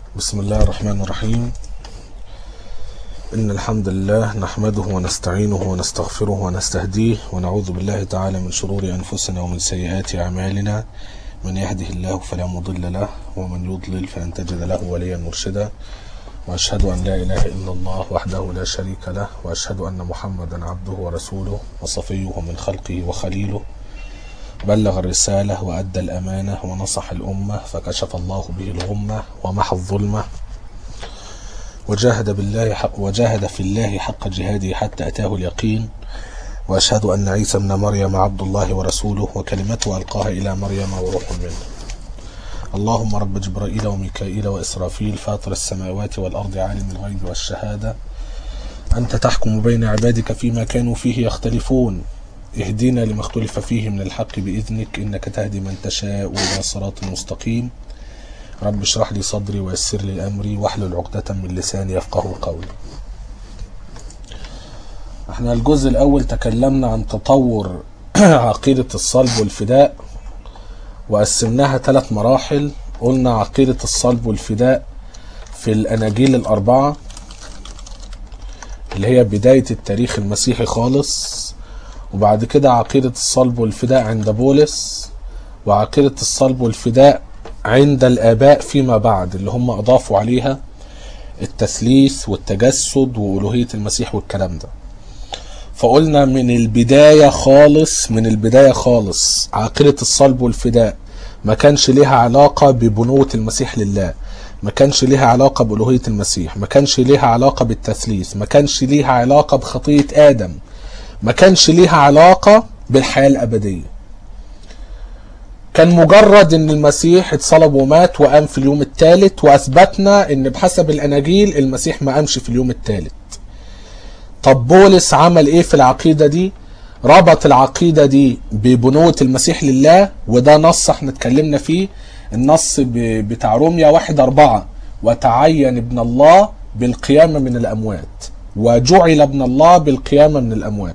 بسم الله الرحمن الرحيم إن الحمد لله نحمده ونستعينه ونستغفره ونستهديه ونعوذ بالله تعالى من شرور أنفسنا ومن سيئات أعمالنا من يهده الله فلا مضل له ومن يضلل فلن تجد له وليا مرشدا وأشهد أن لا إله إلا الله وحده لا شريك له وأشهد أن محمدا عبده ورسوله وصفيه من خلقه وخليله بلغ الرسالة وأدى الأمانة ونصح الأمة فكشف الله به الغمة ومحى الظلمة وجاهد بالله حق وجاهد في الله حق جهاده حتى أتاه اليقين وأشهد أن عيسى ابن مريم عبد الله ورسوله وكلمته ألقاها إلى مريم وروح منه اللهم رب جبرائيل وميكائيل وإسرافيل فاطر السماوات والأرض عالم الغيب والشهادة أنت تحكم بين عبادك فيما كانوا فيه يختلفون اهدنا لما اختلف فيه من الحق بإذنك إنك تهدي من تشاء إلى صراط مستقيم رب اشرح لي صدري ويسر لي أمري واحلل عقدة من لساني يفقه قولي احنا الجزء الأول تكلمنا عن تطور عقيدة الصلب والفداء وقسمناها ثلاث مراحل قلنا عقيدة الصلب والفداء في الأناجيل الأربعة اللي هي بداية التاريخ المسيحي خالص وبعد كده عقيدة الصلب والفداء عند بولس وعقيدة الصلب والفداء عند الآباء فيما بعد اللي هم أضافوا عليها التثليث والتجسد وألوهية المسيح والكلام ده فقلنا من البداية خالص من البداية خالص عقيدة الصلب والفداء ما كانش ليها علاقة ببنوة المسيح لله ما كانش ليها علاقة بألوهية المسيح ما كانش ليها علاقة بالتثليث ما كانش ليها علاقة بخطية آدم ما كانش ليها علاقة بالحياة الأبدية كان مجرد ان المسيح اتصلب ومات وقام في اليوم الثالث واثبتنا ان بحسب الاناجيل المسيح ما قامش في اليوم الثالث طب بولس عمل ايه في العقيدة دي ربط العقيدة دي ببنوة المسيح لله وده نص احنا اتكلمنا فيه النص بتاع روميا واحد أربعة وتعين ابن الله بالقيامة من الأموات وجعل ابن الله بالقيامة من الأموات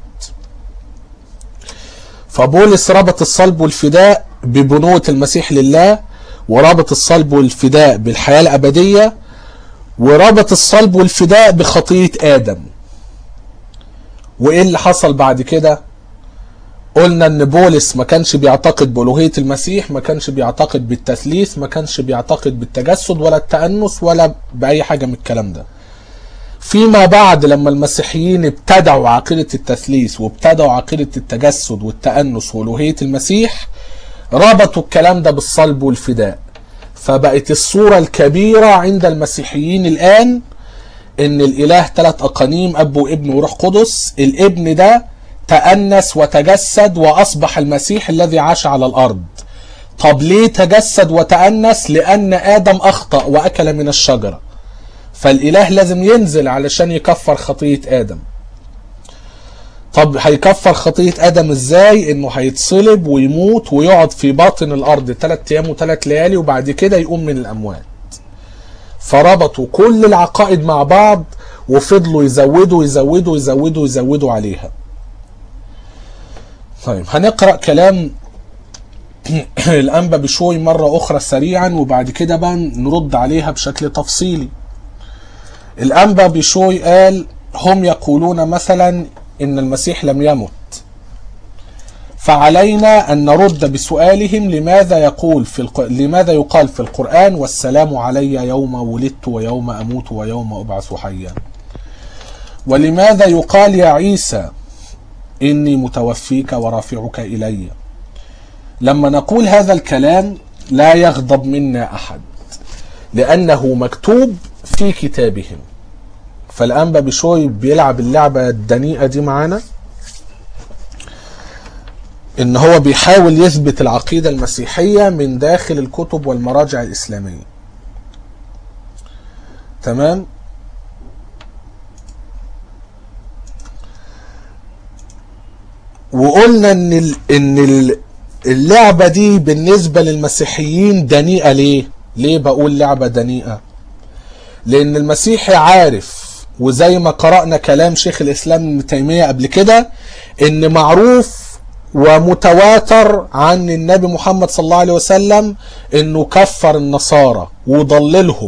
فبولس ربط الصلب والفداء ببنوة المسيح لله وربط الصلب والفداء بالحياة الأبدية وربط الصلب والفداء بخطية آدم وإيه اللي حصل بعد كده قلنا ان بولس ما كانش بيعتقد بألوهية المسيح ما كانش بيعتقد بالتثليث ما كانش بيعتقد بالتجسد ولا التأنس ولا بأي حاجة من الكلام ده فيما بعد لما المسيحيين ابتدعوا عقيدة التثليث وابتدعوا عقيدة التجسد والتأنس وألوهية المسيح ربطوا الكلام ده بالصلب والفداء فبقت الصورة الكبيرة عند المسيحيين الآن إن الإله ثلاث أقانيم أب وابن وروح قدس الابن ده تأنس وتجسد وأصبح المسيح الذي عاش على الأرض طب ليه تجسد وتأنس لأن آدم أخطأ وأكل من الشجرة فالإله لازم ينزل علشان يكفر خطية آدم طب هيكفر خطية آدم ازاي انه هيتصلب ويموت ويقعد في باطن الارض ثلاث ايام وثلاث ليالي وبعد كده يقوم من الاموات فربطوا كل العقائد مع بعض وفضلوا يزودوا يزودوا يزودوا يزودوا عليها طيب هنقرأ كلام الأنبا بشوي مرة أخرى سريعا وبعد كده بقى نرد عليها بشكل تفصيلي الأنبا بشوي قال هم يقولون مثلا إن المسيح لم يمت فعلينا أن نرد بسؤالهم لماذا يقول في الق... لماذا يقال في القرآن والسلام علي يوم ولدت ويوم أموت ويوم أبعث حيا ولماذا يقال يا عيسى إني متوفيك ورافعك إلي لما نقول هذا الكلام لا يغضب منا أحد لأنه مكتوب في كتابهم فالأنبا بشوي بيلعب اللعبة الدنيئة دي معانا إن هو بيحاول يثبت العقيدة المسيحية من داخل الكتب والمراجع الإسلامية تمام وقلنا ان ال ان ال اللعبة دي بالنسبة للمسيحيين دنيئة ليه؟ ليه بقول لعبة دنيئة؟ لأن المسيحي عارف وزي ما قرأنا كلام شيخ الإسلام ابن تيمية قبل كده إن معروف ومتواتر عن النبي محمد صلى الله عليه وسلم إنه كفر النصارى وضللهم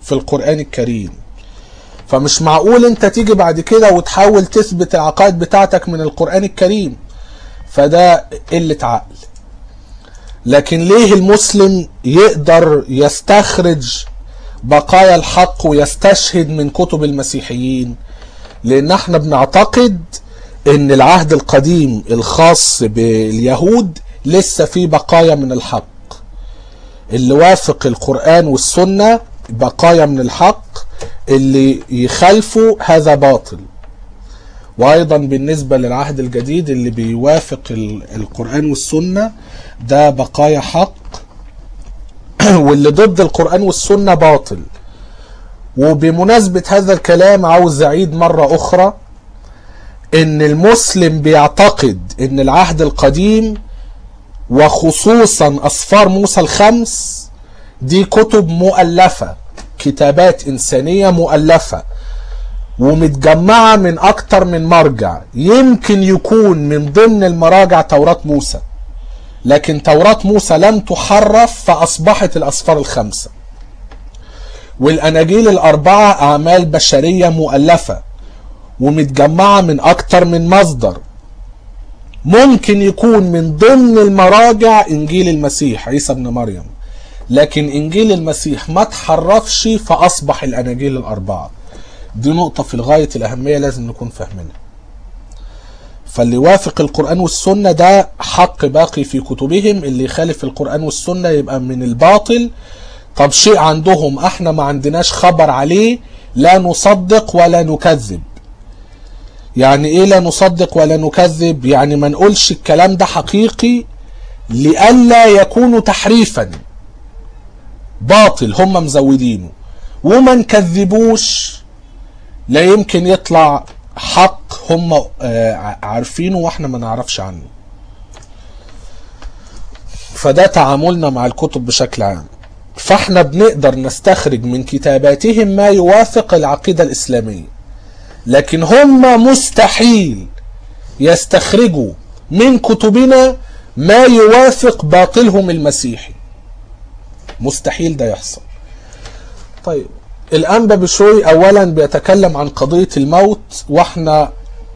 في القرآن الكريم فمش معقول انت تيجي بعد كده وتحاول تثبت العقائد بتاعتك من القرآن الكريم فده قلة عقل لكن ليه المسلم يقدر يستخرج بقايا الحق ويستشهد من كتب المسيحيين لان احنا بنعتقد ان العهد القديم الخاص باليهود لسه فيه بقايا من الحق اللي وافق القرآن والسنة بقايا من الحق اللي يخالفوا هذا باطل وايضا بالنسبة للعهد الجديد اللي بيوافق القرآن والسنة ده بقايا حق واللي ضد القرآن والسنة باطل وبمناسبة هذا الكلام عاوز أعيد مرة أخرى إن المسلم بيعتقد إن العهد القديم وخصوصا أسفار موسى الخمس دي كتب مؤلفة كتابات إنسانية مؤلفة ومتجمعة من أكتر من مرجع يمكن يكون من ضمن المراجع توراة موسى لكن توراة موسى لم تحرف فأصبحت الأسفار الخمسة والأناجيل الأربعة أعمال بشرية مؤلفة ومتجمعة من أكتر من مصدر ممكن يكون من ضمن المراجع إنجيل المسيح عيسى ابن مريم لكن إنجيل المسيح ما تحرفش فأصبح الأناجيل الأربعة دي نقطة في غاية الأهمية لازم نكون فاهمينها فاللي يوافق القرآن والسنة ده حق باقي في كتبهم اللي يخالف القرآن والسنة يبقى من الباطل طب شيء عندهم احنا ما عندناش خبر عليه لا نصدق ولا نكذب يعني ايه لا نصدق ولا نكذب يعني ما نقولش الكلام ده حقيقي لئلا يكون تحريفا باطل هم مزودينه وما نكذبوش لا يمكن يطلع حق هم عارفينه واحنا ما نعرفش عنه فده تعاملنا مع الكتب بشكل عام فاحنا بنقدر نستخرج من كتاباتهم ما يوافق العقيدة الإسلامية لكن هم مستحيل يستخرجوا من كتبنا ما يوافق باطلهم المسيحي مستحيل ده يحصل طيب الأنبا بشوي أولا بيتكلم عن قضية الموت واحنا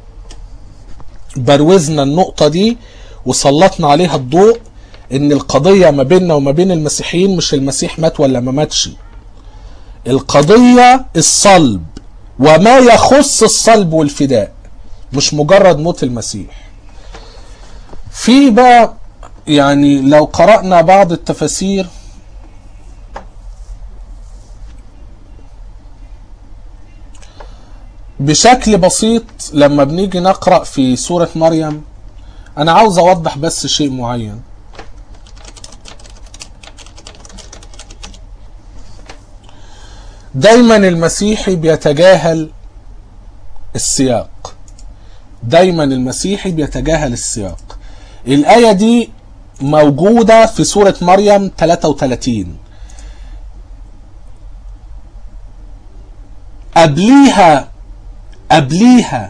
بروزنا النقطة دي وسلطنا عليها الضوء ان القضية ما بيننا وما بين المسيحيين مش المسيح مات ولا ما ماتش القضية الصلب وما يخص الصلب والفداء مش مجرد موت المسيح في بقى يعني لو قرأنا بعض التفاسير بشكل بسيط لما بنيجي نقرأ في سورة مريم أنا عاوز أوضح بس شيء معين دايما المسيحي بيتجاهل السياق دايما المسيحي بيتجاهل السياق الآية دي موجودة في سورة مريم 33 قبليها قبليها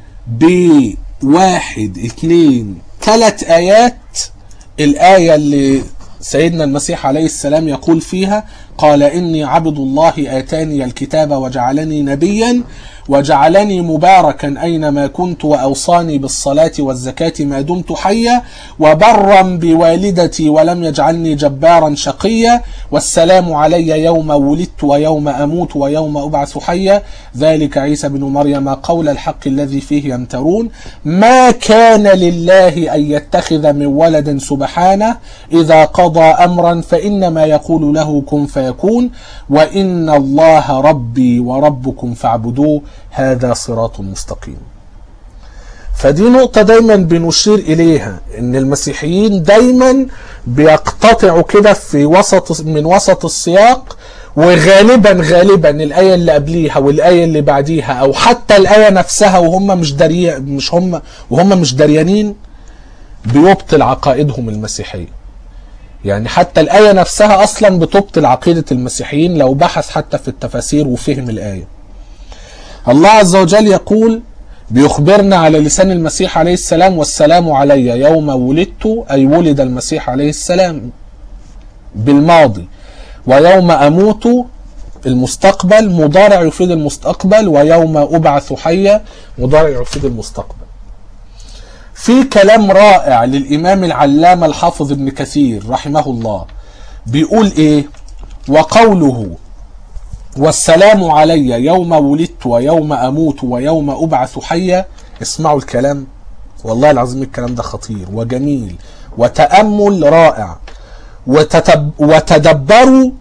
بواحد اتنين تلات آيات الآية اللي سيدنا المسيح عليه السلام يقول فيها قال إني عبد الله آتاني الكتاب وجعلني نبيا وجعلني مباركا أينما كنت وأوصاني بالصلاة والزكاة ما دمت حيا وبرا بوالدتي ولم يجعلني جبارا شقيا والسلام علي يوم ولدت ويوم أموت ويوم أبعث حيا ذلك عيسى بن مريم قول الحق الذي فيه يمترون ما كان لله أن يتخذ من ولد سبحانه إذا قضى أمرا فإنما يقول له كن فيكون وإن الله ربي وربكم فاعبدوه هذا صراط مستقيم فدي نقطة دايما بنشير إليها إن المسيحيين دايما بيقتطعوا كده في وسط من وسط السياق وغالبا غالبا الآية اللي قبليها والآية اللي بعديها أو حتى الآية نفسها وهم مش دري مش هم وهم مش دريانين بيبطل عقائدهم المسيحية يعني حتى الآية نفسها أصلا بتبطل عقيدة المسيحيين لو بحث حتى في التفاسير وفهم الآية الله عز وجل يقول بيخبرنا على لسان المسيح عليه السلام والسلام علي يوم ولدت أي ولد المسيح عليه السلام بالماضي ويوم أموت المستقبل مضارع يفيد المستقبل ويوم أبعث حيا مضارع يفيد المستقبل في كلام رائع للإمام العلامة الحافظ ابن كثير رحمه الله بيقول إيه وقوله والسلام علي يوم ولدت ويوم أموت ويوم أبعث حيا اسمعوا الكلام والله العظيم الكلام ده خطير وجميل وتأمل رائع وتتب وتدبروا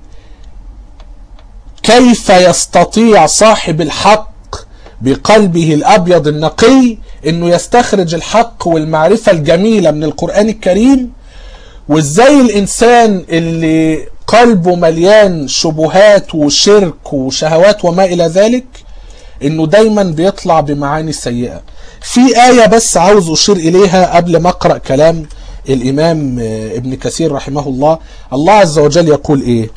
كيف يستطيع صاحب الحق بقلبه الأبيض النقي انه يستخرج الحق والمعرفة الجميلة من القرآن الكريم وازاي الانسان اللي قلبه مليان شبهات وشرك وشهوات وما الى ذلك انه دايما بيطلع بمعاني سيئة في آية بس عاوز اشير اليها قبل ما اقرأ كلام الامام ابن كثير رحمه الله الله عز وجل يقول ايه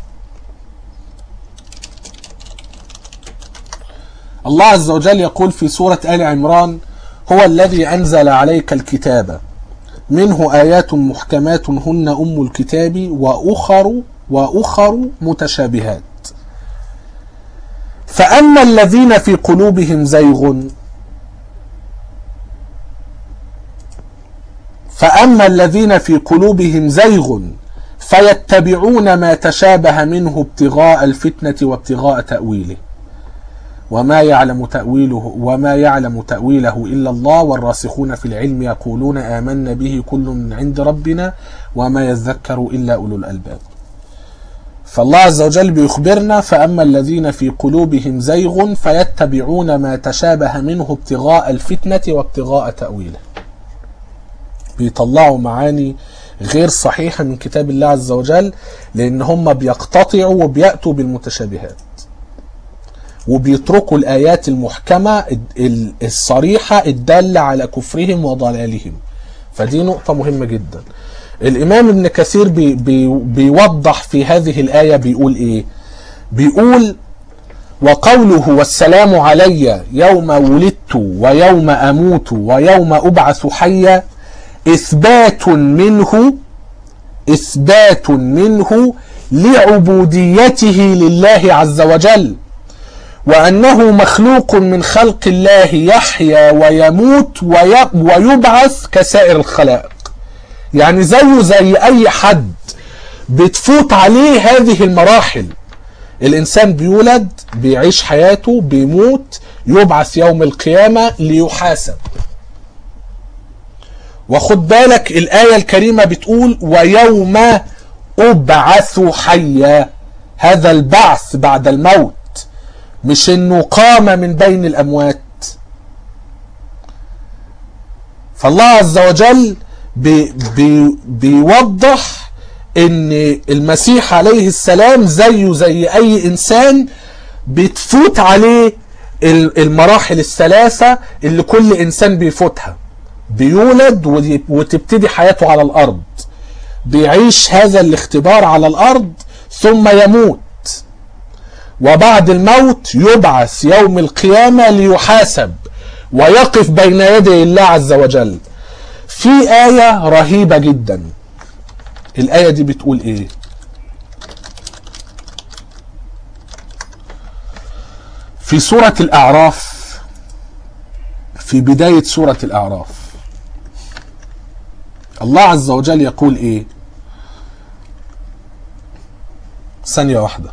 الله عز وجل يقول في سورة آل عمران هو الذي أنزل عليك الكتاب منه آيات محكمات هن أم الكتاب وأخر وأخر متشابهات فأما الذين في قلوبهم زيغ فأما الذين في قلوبهم زيغ فيتبعون ما تشابه منه ابتغاء الفتنة وابتغاء تأويله وما يعلم تأويله وما يعلم تأويله إلا الله والراسخون في العلم يقولون آمنا به كل من عند ربنا وما يذكر إلا أولو الألباب فالله عز وجل بيخبرنا فأما الذين في قلوبهم زيغ فيتبعون ما تشابه منه ابتغاء الفتنة وابتغاء تأويله بيطلعوا معاني غير صحيحة من كتاب الله عز وجل لأن هم بيقتطعوا وبيأتوا بالمتشابهات وبيتركوا الآيات المحكمة الصريحة الدالة على كفرهم وضلالهم فدي نقطة مهمة جدا الإمام ابن كثير بي بي بيوضح في هذه الآية بيقول إيه بيقول وقوله والسلام علي يوم ولدت ويوم أموت ويوم أبعث حيا إثبات منه إثبات منه لعبوديته لله عز وجل وأنه مخلوق من خلق الله يحيا ويموت ويبعث كسائر الخلائق يعني زيه زي أي حد بتفوت عليه هذه المراحل الإنسان بيولد بيعيش حياته بيموت يبعث يوم القيامة ليحاسب وخد بالك الآية الكريمة بتقول ويوم أبعث حيا هذا البعث بعد الموت مش انه قام من بين الاموات فالله عز وجل بي بي بيوضح ان المسيح عليه السلام زيه زي اي انسان بتفوت عليه المراحل الثلاثة اللي كل انسان بيفوتها بيولد وتبتدي حياته على الارض بيعيش هذا الاختبار على الارض ثم يموت وبعد الموت يبعث يوم القيامة ليحاسب ويقف بين يدي الله عز وجل في آية رهيبة جدا الآية دي بتقول إيه في سورة الأعراف في بداية سورة الأعراف الله عز وجل يقول إيه ثانية واحدة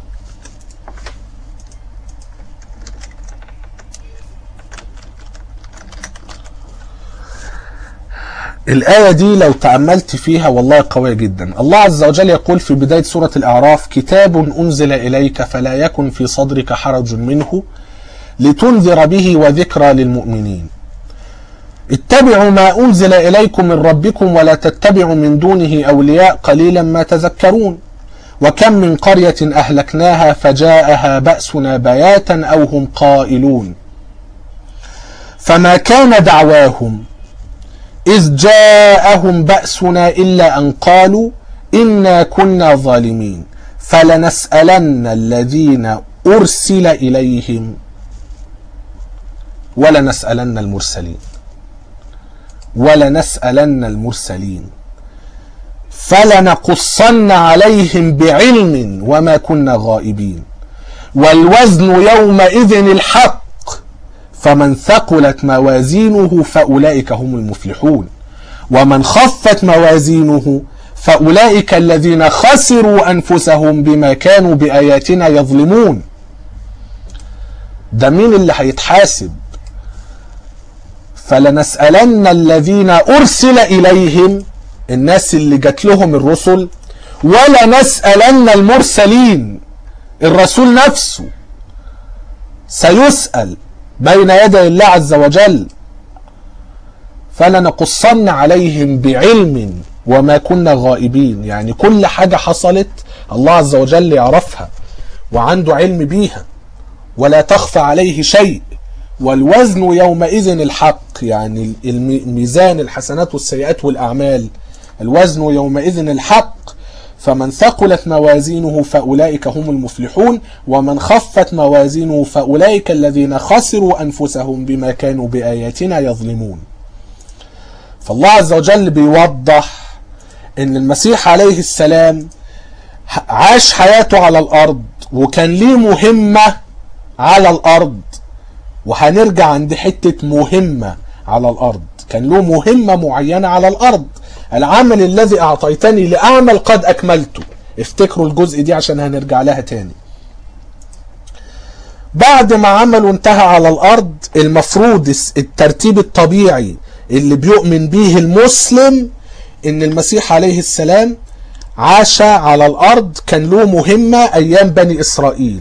الآية دي لو تأملت فيها والله قوية جدا الله عز وجل يقول في بداية سورة الأعراف كتاب أنزل إليك فلا يكن في صدرك حرج منه لتنذر به وذكرى للمؤمنين اتبعوا ما أنزل إليكم من ربكم ولا تتبعوا من دونه أولياء قليلا ما تذكرون وكم من قرية أهلكناها فجاءها بأسنا بياتا أو هم قائلون فما كان دعواهم إذ جاءهم بأسنا إلا أن قالوا إنا كنا ظالمين فلنسألن الذين أرسل إليهم ولنسألن المرسلين ولنسألن المرسلين فلنقصن عليهم بعلم وما كنا غائبين والوزن يومئذ الحق فمن ثقلت موازينه فأولئك هم المفلحون ومن خفت موازينه فأولئك الذين خسروا أنفسهم بما كانوا بآياتنا يظلمون ده مين اللي هيتحاسب فلنسألن الذين أرسل إليهم الناس اللي جات لهم الرسل ولا نسألن المرسلين الرسول نفسه سيسأل بين يدي الله عز وجل فلنقصن عليهم بعلم وما كنا غائبين يعني كل حاجة حصلت الله عز وجل يعرفها وعنده علم بيها ولا تخفى عليه شيء والوزن يومئذ الحق يعني الميزان الحسنات والسيئات والأعمال الوزن يومئذ الحق فمن ثقلت موازينه فأولئك هم المفلحون ومن خفت موازينه فأولئك الذين خسروا أنفسهم بما كانوا بآياتنا يظلمون فالله عز وجل بيوضح ان المسيح عليه السلام عاش حياته على الارض وكان ليه مهمة على الارض وهنرجع عند حتة مهمة على الارض كان له مهمة معينة على الارض العمل الذي اعطيتني لاعمل قد اكملته افتكروا الجزء دي عشان هنرجع لها تاني بعد ما عمله انتهى على الارض المفروض الترتيب الطبيعي اللي بيؤمن به المسلم ان المسيح عليه السلام عاش على الارض كان له مهمة ايام بني اسرائيل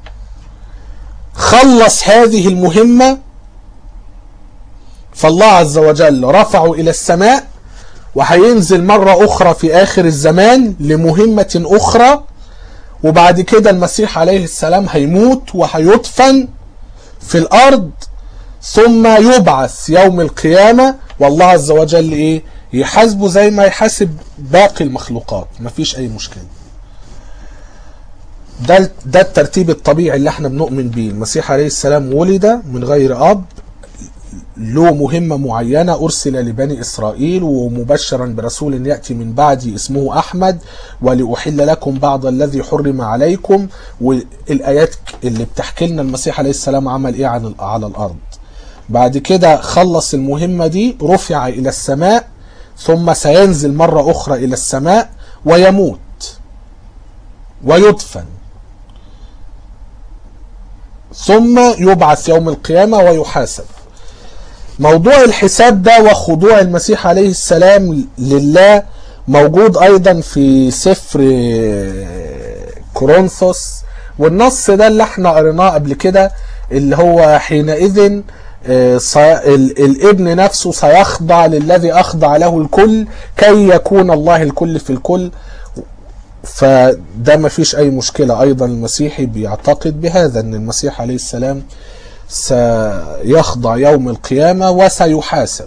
خلص هذه المهمة فالله عز وجل رفعه الى السماء وهينزل مرة اخرى في اخر الزمان لمهمة اخرى وبعد كده المسيح عليه السلام هيموت وهيدفن في الارض ثم يبعث يوم القيامة والله عز وجل ايه يحاسبه زي ما يحاسب باقي المخلوقات مفيش اي مشكلة ده ده الترتيب الطبيعي اللي احنا بنؤمن بيه المسيح عليه السلام ولد من غير اب له مهمة معينة أرسل لبني إسرائيل ومبشرا برسول يأتي من بعدي اسمه أحمد ولأحل لكم بعض الذي حرم عليكم والآيات اللي بتحكي لنا المسيح عليه السلام عمل إيه عن على الأرض بعد كده خلص المهمة دي رفع إلى السماء ثم سينزل مرة أخرى إلى السماء ويموت ويدفن ثم يبعث يوم القيامة ويحاسب موضوع الحساب ده وخضوع المسيح عليه السلام لله موجود أيضا في سفر كورنثوس والنص ده اللي احنا قريناه قبل كده اللي هو حينئذ الابن نفسه سيخضع للذي أخضع له الكل كي يكون الله الكل في الكل فده ما فيش أي مشكلة أيضا المسيحي بيعتقد بهذا أن المسيح عليه السلام سيخضع يوم القيامة وسيحاسب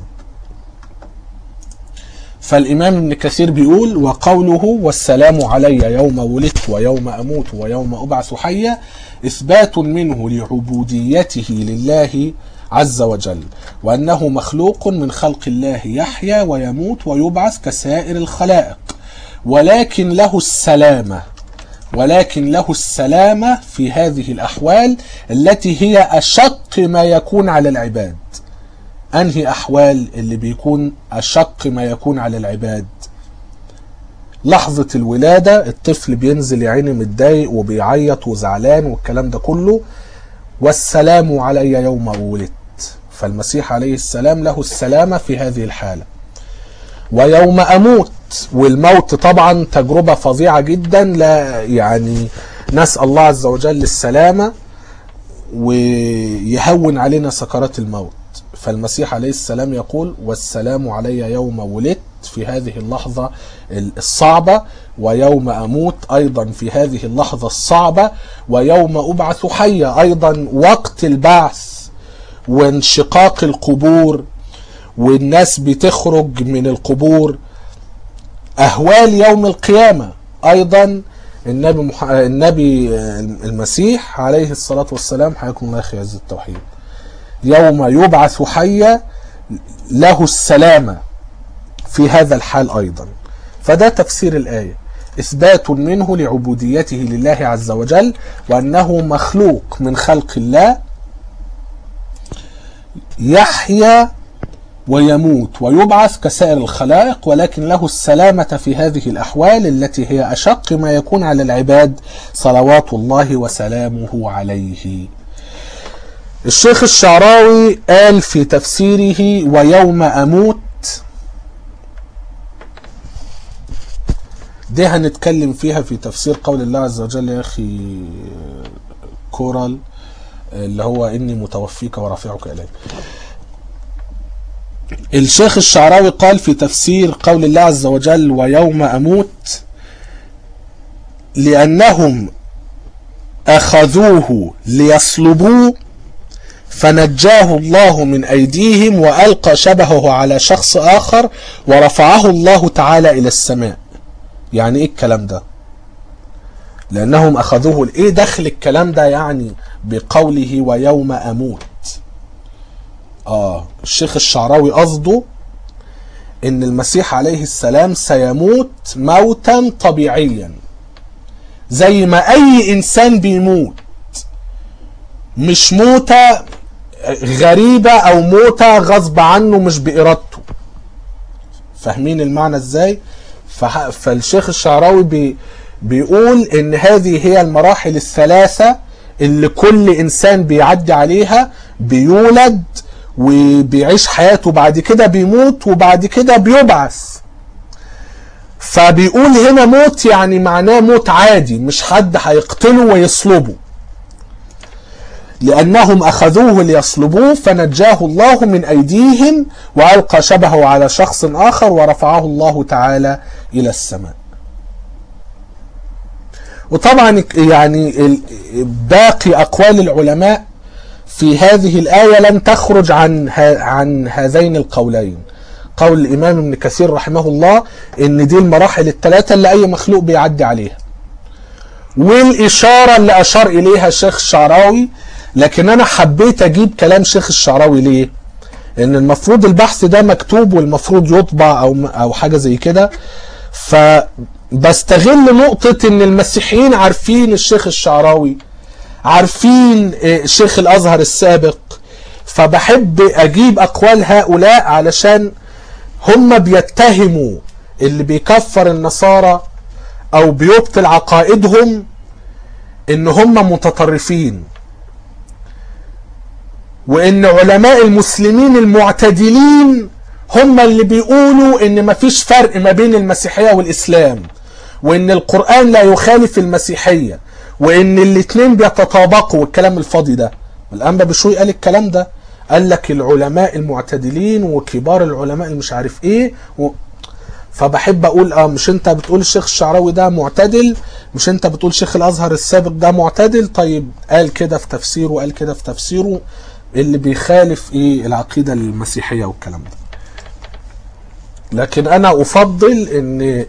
فالإمام ابن كثير بيقول وقوله والسلام علي يوم ولدت ويوم أموت ويوم أبعث حيا إثبات منه لعبوديته لله عز وجل وأنه مخلوق من خلق الله يحيا ويموت ويبعث كسائر الخلائق ولكن له السلامة ولكن له السلامة في هذه الأحوال التي هي أشق ما يكون على العباد أنهي أحوال اللي بيكون أشق ما يكون على العباد لحظة الولادة الطفل بينزل يا عيني متضايق وبيعيط وزعلان والكلام ده كله والسلام علي يوم ولدت فالمسيح عليه السلام له السلامة في هذه الحالة ويوم أموت والموت طبعا تجربة فظيعة جدا لا يعني نسأل الله عز وجل السلامة ويهون علينا سكرات الموت فالمسيح عليه السلام يقول والسلام علي يوم ولدت في هذه اللحظة الصعبة ويوم أموت أيضا في هذه اللحظة الصعبة ويوم أبعث حيا أيضا وقت البعث وانشقاق القبور والناس بتخرج من القبور أهوال يوم القيامة أيضا النبي مح... النبي المسيح عليه الصلاة والسلام حياكم الله خير التوحيد يوم يبعث حيا له السلامة في هذا الحال أيضا فده تفسير الآية إثبات منه لعبوديته لله عز وجل وأنه مخلوق من خلق الله يحيا ويموت ويبعث كسائر الخلائق ولكن له السلامة في هذه الأحوال التي هي أشق ما يكون على العباد صلوات الله وسلامه عليه الشيخ الشعراوي قال في تفسيره ويوم أموت دي هنتكلم فيها في تفسير قول الله عز وجل يا أخي كورال اللي هو إني متوفيك ورافعك إلي الشيخ الشعراوي قال في تفسير قول الله عز وجل ويوم أموت لأنهم أخذوه ليصلبوه فنجاه الله من أيديهم وألقى شبهه على شخص آخر ورفعه الله تعالى إلى السماء يعني إيه الكلام ده لأنهم أخذوه إيه دخل الكلام ده يعني بقوله ويوم أموت آه الشيخ الشعراوي قصده إن المسيح عليه السلام سيموت موتا طبيعيا زي ما أي إنسان بيموت مش موتة غريبة أو موتة غصب عنه مش بإرادته فاهمين المعنى إزاي؟ فح- فالشيخ الشعراوي بي بيقول إن هذه هي المراحل الثلاثة اللي كل إنسان بيعدي عليها بيولد وبيعيش حياته بعد كده بيموت وبعد كده بيبعث فبيقول هنا موت يعني معناه موت عادي مش حد هيقتله ويصلبه لأنهم أخذوه ليصلبوه فنجاه الله من أيديهم وألقى شبهه على شخص آخر ورفعه الله تعالى إلى السماء وطبعا يعني ال- باقي أقوال العلماء في هذه الآية لن تخرج عن ها عن هذين القولين قول الإمام ابن كثير رحمه الله إن دي المراحل الثلاثة اللي أي مخلوق بيعدي عليها والإشارة اللي أشار إليها الشيخ الشعراوي لكن أنا حبيت أجيب كلام شيخ الشعراوي ليه؟ لأن المفروض البحث ده مكتوب والمفروض يطبع أو أو حاجة زي كده فبستغل نقطة إن المسيحيين عارفين الشيخ الشعراوي عارفين آه، شيخ الأزهر السابق فبحب أجيب أقوال هؤلاء علشان هم بيتهموا اللي بيكفر النصارى او بيبطل عقائدهم ان هم متطرفين وان علماء المسلمين المعتدلين هم اللي بيقولوا ان مفيش فرق ما بين المسيحية والاسلام وان القرآن لا يخالف المسيحية وان الاتنين بيتطابقوا والكلام الفاضي ده الانبا بشوي قال الكلام ده قال لك العلماء المعتدلين وكبار العلماء اللي مش عارف ايه و... فبحب اقول اه مش انت بتقول الشيخ الشعراوي ده معتدل مش انت بتقول شيخ الازهر السابق ده معتدل طيب قال كده في تفسيره وقال كده في تفسيره اللي بيخالف ايه العقيده المسيحيه والكلام ده لكن انا افضل ان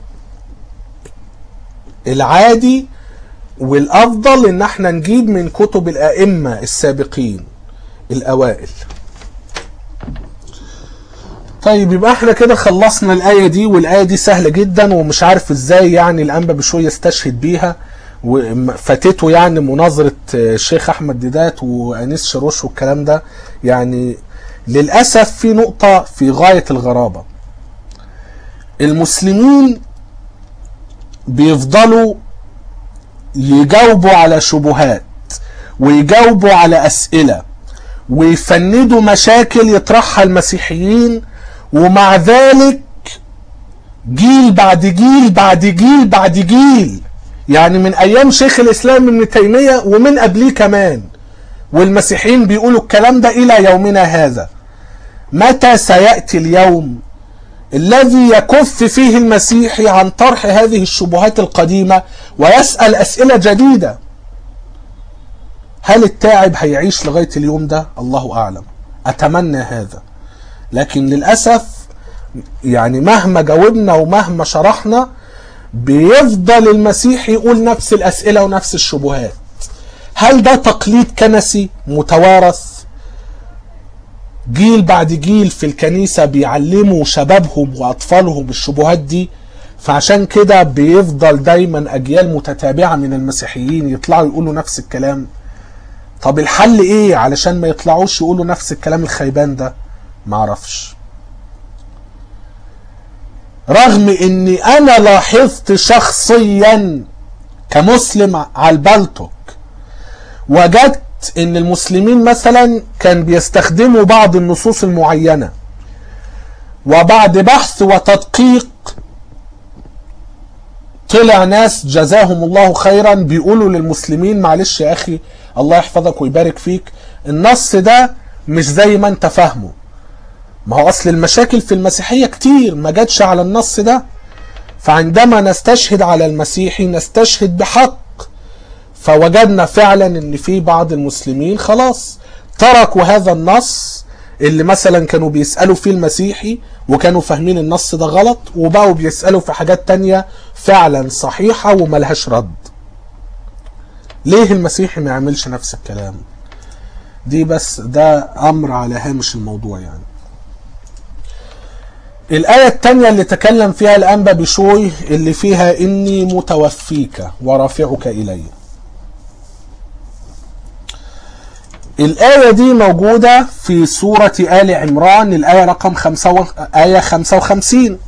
العادي والافضل ان احنا نجيب من كتب الائمه السابقين الاوائل طيب يبقى احنا كده خلصنا الآية دي والآية دي سهلة جدا ومش عارف ازاي يعني الأنبا بشوية استشهد بيها وفاتته يعني مناظرة الشيخ أحمد ديدات وأنيس شروش والكلام ده يعني للأسف في نقطة في غاية الغرابة المسلمين بيفضلوا يجاوبوا على شبهات ويجاوبوا على أسئلة ويفندوا مشاكل يطرحها المسيحيين ومع ذلك جيل بعد جيل بعد جيل بعد جيل يعني من ايام شيخ الاسلام ابن تيميه ومن قبليه كمان والمسيحيين بيقولوا الكلام ده الى يومنا هذا متى سياتي اليوم الذي يكف فيه المسيحي عن طرح هذه الشبهات القديمه ويسال اسئله جديده هل التاعب هيعيش لغايه اليوم ده الله اعلم اتمنى هذا لكن للاسف يعني مهما جاوبنا ومهما شرحنا بيفضل المسيح يقول نفس الاسئله ونفس الشبهات هل ده تقليد كنسي متوارث جيل بعد جيل في الكنيسه بيعلموا شبابهم واطفالهم الشبهات دي فعشان كده بيفضل دايما اجيال متتابعه من المسيحيين يطلعوا يقولوا نفس الكلام طب الحل ايه علشان ما يطلعوش يقولوا نفس الكلام الخيبان ده معرفش رغم اني انا لاحظت شخصيا كمسلم على البلتوك وجدت ان المسلمين مثلا كان بيستخدموا بعض النصوص المعينة وبعد بحث وتدقيق طلع ناس جزاهم الله خيرا بيقولوا للمسلمين معلش يا اخي الله يحفظك ويبارك فيك النص ده مش زي ما انت فاهمه ما هو اصل المشاكل في المسيحية كتير ما جاتش على النص ده فعندما نستشهد على المسيحي نستشهد بحق فوجدنا فعلا ان في بعض المسلمين خلاص تركوا هذا النص اللي مثلا كانوا بيسألوا فيه المسيحي وكانوا فاهمين النص ده غلط وبقوا بيسألوا في حاجات تانية فعلا صحيحة وملهاش رد ليه المسيحي ما يعملش نفس الكلام دي بس ده امر على هامش الموضوع يعني الآية التانية اللي تكلم فيها الأنبا بشوي اللي فيها إني متوفيك ورافعك إلي الآية دي موجودة في سورة آل عمران الآية رقم خمسة و... آية 55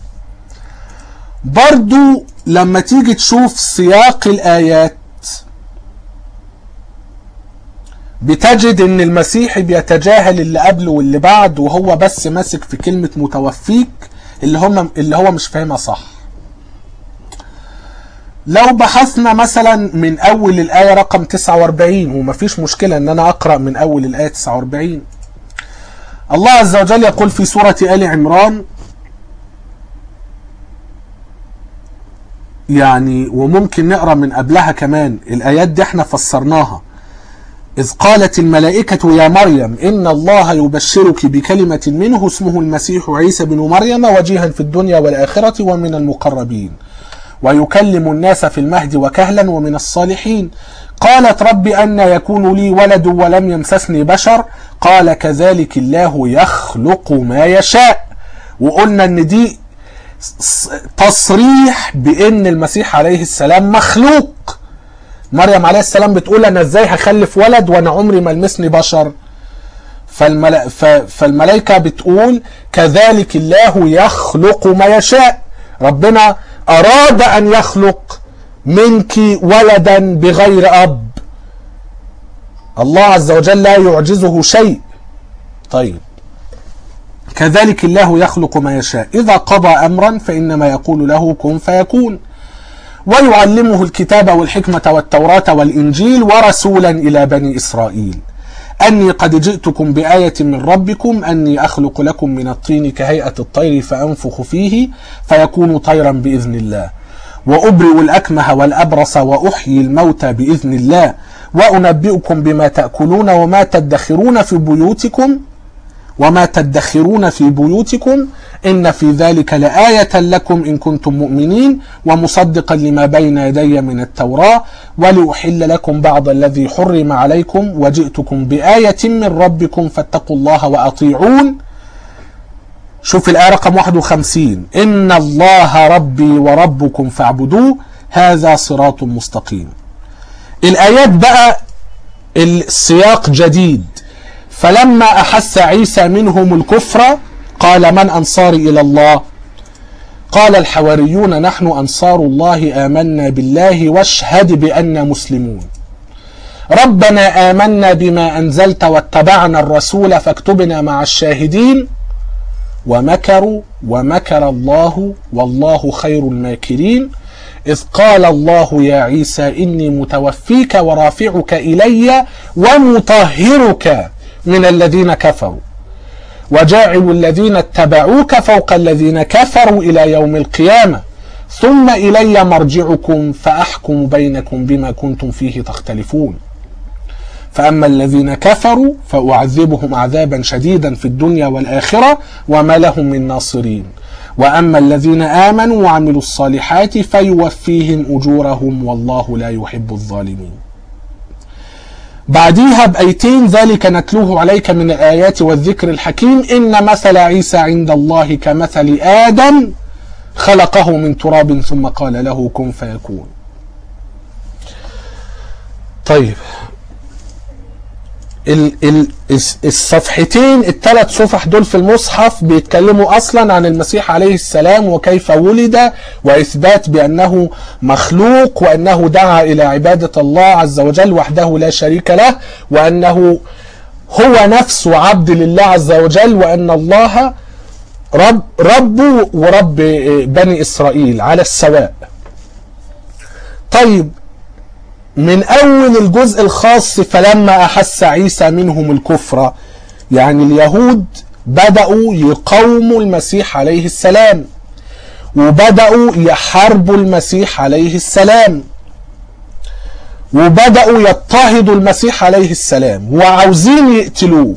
برضو لما تيجي تشوف سياق الآيات بتجد ان المسيحي بيتجاهل اللي قبله واللي بعد وهو بس ماسك في كلمة متوفيك اللي هم اللي هو مش فاهمها صح لو بحثنا مثلا من اول الايه رقم 49 ومفيش مشكله ان انا اقرا من اول الايه 49 الله عز وجل يقول في سوره ال عمران يعني وممكن نقرا من قبلها كمان الايات دي احنا فسرناها إذ قالت الملائكة يا مريم إن الله يبشرك بكلمة منه اسمه المسيح عيسى بن مريم وجيها في الدنيا والآخرة ومن المقربين ويكلم الناس في المهد وكهلا ومن الصالحين قالت رب أن يكون لي ولد ولم يمسسني بشر قال كذلك الله يخلق ما يشاء وقلنا ان دي تصريح بان المسيح عليه السلام مخلوق مريم عليه السلام بتقول انا ازاي هخلف ولد وانا عمري ما لمسني بشر فالملا... ف... فالملائكه بتقول كذلك الله يخلق ما يشاء ربنا اراد ان يخلق منك ولدا بغير اب الله عز وجل لا يعجزه شيء طيب كذلك الله يخلق ما يشاء اذا قضى امرا فانما يقول له كن فيكون ويعلمه الكتاب والحكمة والتوراة والإنجيل ورسولا إلى بني إسرائيل أني قد جئتكم بآية من ربكم أني أخلق لكم من الطين كهيئة الطير فأنفخ فيه فيكون طيرا بإذن الله وأبرئ الأكمه والأبرص وأحيي الموتى بإذن الله وأنبئكم بما تأكلون وما تدخرون في بيوتكم وما تدخرون في بيوتكم إن في ذلك لآية لكم إن كنتم مؤمنين ومصدقا لما بين يدي من التوراة ولأحل لكم بعض الذي حرم عليكم وجئتكم بآية من ربكم فاتقوا الله وأطيعون شوف الآية رقم 51 إن الله ربي وربكم فاعبدوه هذا صراط مستقيم الآيات بقى السياق جديد فلما أحس عيسى منهم الكفر قال من أنصاري إلى الله قال الحواريون نحن أنصار الله آمنا بالله واشهد بأننا مسلمون ربنا آمنا بما أنزلت واتبعنا الرسول فاكتبنا مع الشاهدين ومكروا ومكر الله والله خير الماكرين إذ قال الله يا عيسى إني متوفيك ورافعك إلي ومطهرك من الذين كفروا وجاعل الذين اتبعوك فوق الذين كفروا إلى يوم القيامة ثم إلي مرجعكم فأحكم بينكم بما كنتم فيه تختلفون فأما الذين كفروا فأعذبهم عذابا شديدا في الدنيا والآخرة وما لهم من ناصرين وأما الذين آمنوا وعملوا الصالحات فيوفيهم أجورهم والله لا يحب الظالمين بعديها بأيتين ذلك نتلوه عليك من الآيات والذكر الحكيم إن مثل عيسى عند الله كمثل آدم خلقه من تراب ثم قال له كن فيكون طيب ال ال الصفحتين الثلاث صفح دول في المصحف بيتكلموا اصلا عن المسيح عليه السلام وكيف ولد واثبات بانه مخلوق وانه دعا الى عباده الله عز وجل وحده لا شريك له وانه هو نفسه عبد لله عز وجل وان الله رب ربه ورب بني اسرائيل على السواء. طيب من اول الجزء الخاص فلما احس عيسى منهم الكفر يعني اليهود بداوا يقاوموا المسيح عليه السلام وبداوا يحاربوا المسيح عليه السلام وبداوا يضطهدوا المسيح عليه السلام وعاوزين يقتلوه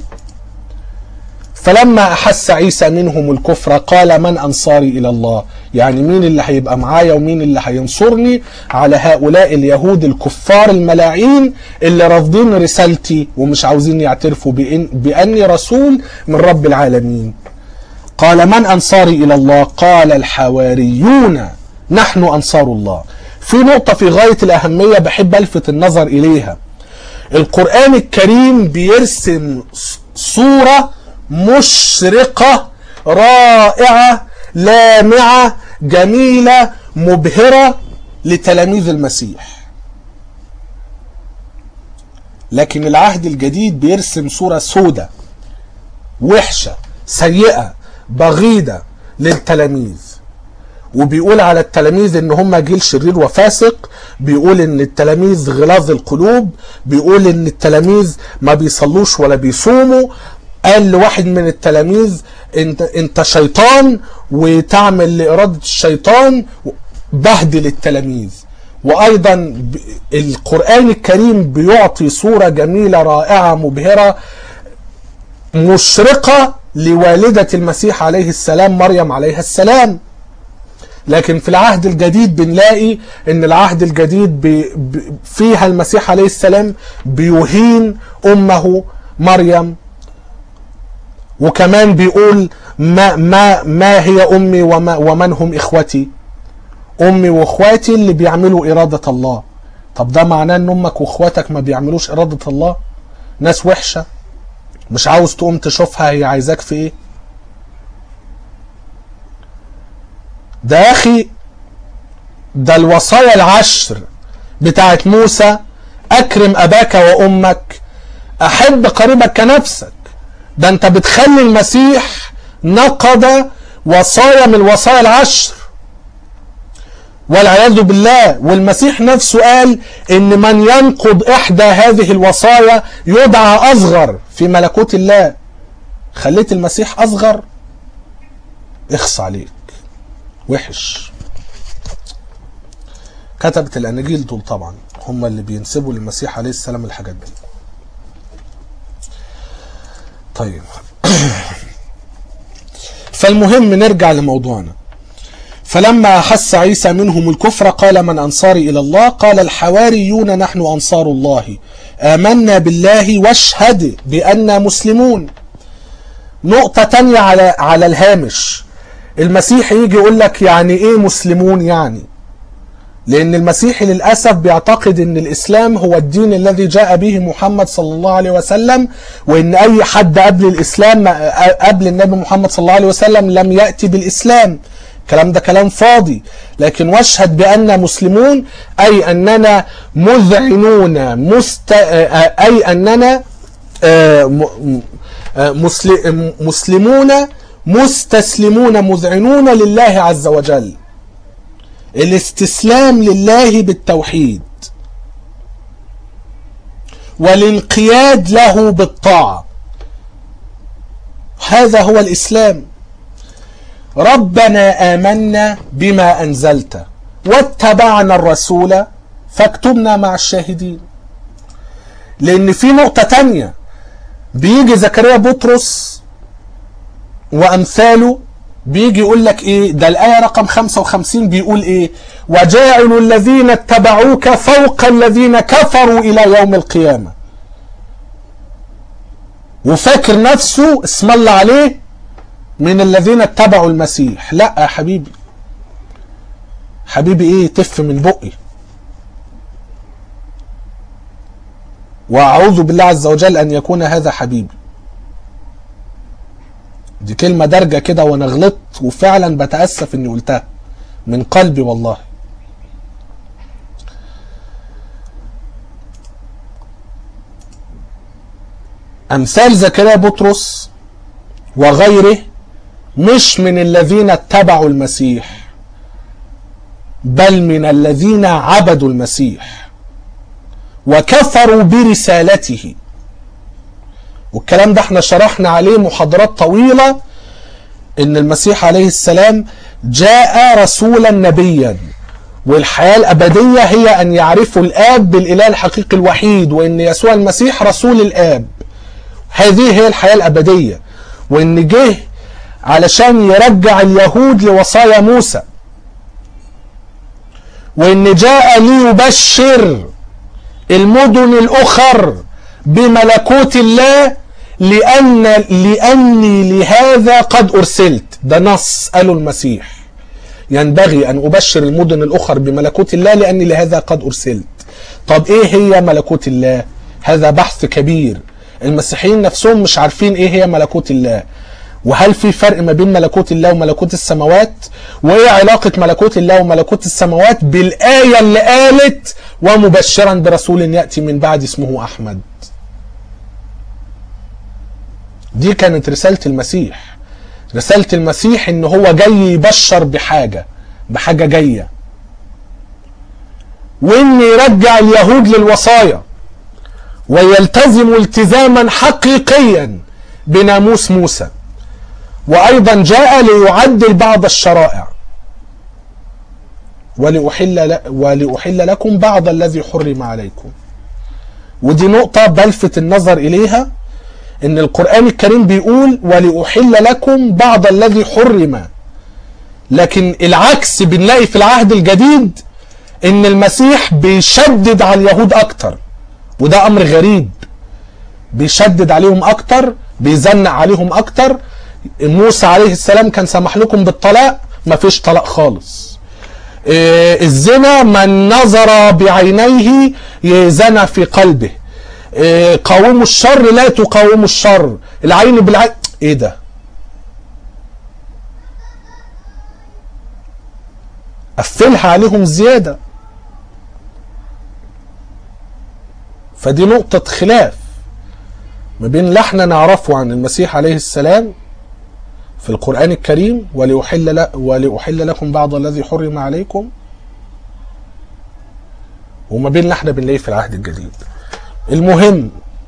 فلما احس عيسى منهم الكفر قال من انصاري الى الله يعني مين اللي هيبقى معايا ومين اللي هينصرني على هؤلاء اليهود الكفار الملاعين اللي رافضين رسالتي ومش عاوزين يعترفوا بإن باني رسول من رب العالمين قال من انصاري الى الله قال الحواريون نحن انصار الله في نقطة في غاية الأهمية بحب ألفت النظر إليها القرآن الكريم بيرسم صورة مشرقة رائعة لامعة جميلة مبهرة لتلاميذ المسيح لكن العهد الجديد بيرسم صورة سودة وحشة سيئة بغيضة للتلاميذ وبيقول على التلاميذ ان هم جيل شرير وفاسق بيقول ان التلاميذ غلاظ القلوب بيقول ان التلاميذ ما بيصلوش ولا بيصوموا قال لواحد من التلاميذ انت انت شيطان وتعمل لاراده الشيطان بهدل التلاميذ وايضا القران الكريم بيعطي صوره جميله رائعه مبهره مشرقه لوالده المسيح عليه السلام مريم عليها السلام لكن في العهد الجديد بنلاقي ان العهد الجديد بي فيها المسيح عليه السلام بيهين امه مريم وكمان بيقول ما ما ما هي امي وما ومن هم اخوتي امي واخواتي اللي بيعملوا اراده الله طب ده معناه ان امك واخواتك ما بيعملوش اراده الله ناس وحشه مش عاوز تقوم تشوفها هي عايزاك في ايه ده يا اخي ده الوصايا العشر بتاعت موسى اكرم اباك وامك احب قريبك كنفسك ده انت بتخلي المسيح نقض وصايا من الوصايا العشر والعياذ بالله والمسيح نفسه قال ان من ينقض احدى هذه الوصايا يدعى اصغر في ملكوت الله خليت المسيح اصغر اخص عليك وحش كتبة الاناجيل دول طبعا هم اللي بينسبوا للمسيح عليه السلام الحاجات دي طيب فالمهم نرجع لموضوعنا فلما أحس عيسى منهم الكفر قال من أنصاري إلى الله قال الحواريون نحن أنصار الله آمنا بالله واشهد بأننا مسلمون نقطة تانية على على الهامش المسيح يجي يقول لك يعني ايه مسلمون يعني لان المسيحي للاسف بيعتقد ان الاسلام هو الدين الذي جاء به محمد صلى الله عليه وسلم وان اي حد قبل الاسلام قبل النبي محمد صلى الله عليه وسلم لم ياتي بالاسلام الكلام ده كلام فاضي لكن واشهد بأننا مسلمون أي أننا مذعنون مست... أي أننا مسلمون مستسلمون مذعنون لله عز وجل الاستسلام لله بالتوحيد والانقياد له بالطاعة هذا هو الإسلام ربنا آمنا بما أنزلت واتبعنا الرسول فاكتبنا مع الشاهدين لأن في نقطة تانية بيجي زكريا بطرس وأمثاله بيجي يقول لك ايه ده الآية رقم 55 بيقول ايه وجاعل الذين اتبعوك فوق الذين كفروا إلى يوم القيامة وفاكر نفسه اسم الله عليه من الذين اتبعوا المسيح لا يا حبيبي حبيبي ايه تف من بقي واعوذ بالله عز وجل ان يكون هذا حبيبي دي كلمة درجة كده وانا غلطت وفعلا بتأسف اني قلتها من قلبي والله امثال زكريا بطرس وغيره مش من الذين اتبعوا المسيح بل من الذين عبدوا المسيح وكفروا برسالته والكلام ده احنا شرحنا عليه محاضرات طويلة ان المسيح عليه السلام جاء رسولا نبيا والحياة الأبدية هي أن يعرفوا الآب بالإله الحقيقي الوحيد وأن يسوع المسيح رسول الآب هذه هي الحياة الأبدية وأن جه علشان يرجع اليهود لوصايا موسى وأن جاء ليبشر المدن الأخر بملكوت الله لأن لأني لهذا قد أرسلت ده نص قاله المسيح ينبغي أن أبشر المدن الأخر بملكوت الله لأني لهذا قد أرسلت طب إيه هي ملكوت الله هذا بحث كبير المسيحيين نفسهم مش عارفين إيه هي ملكوت الله وهل في فرق ما بين ملكوت الله وملكوت السماوات وايه علاقة ملكوت الله وملكوت السماوات بالآية اللي قالت ومبشرا برسول يأتي من بعد اسمه أحمد دي كانت رسالة المسيح رسالة المسيح ان هو جاي يبشر بحاجة بحاجة جاية وان يرجع اليهود للوصايا ويلتزموا التزاما حقيقيا بناموس موسى وايضا جاء ليعدل بعض الشرائع ولأحل, ولأحل لكم بعض الذي حرم عليكم ودي نقطة بلفت النظر إليها ان القرآن الكريم بيقول ولأحل لكم بعض الذي حرم لكن العكس بنلاقي في العهد الجديد ان المسيح بيشدد على اليهود اكتر وده امر غريب بيشدد عليهم اكتر بيزنق عليهم اكتر موسى عليه السلام كان سمح لكم بالطلاق مفيش طلاق خالص إيه الزنا من نظر بعينيه زنى في قلبه إيه قاوموا الشر لا تقاوموا الشر العين بالعين ايه ده قفلها عليهم زيادة فدي نقطة خلاف ما بين اللي احنا نعرفه عن المسيح عليه السلام في القرآن الكريم ولأحل, ل... ولأحل لكم بعض الذي حرم عليكم وما بين اللي احنا بنلاقيه في العهد الجديد المهم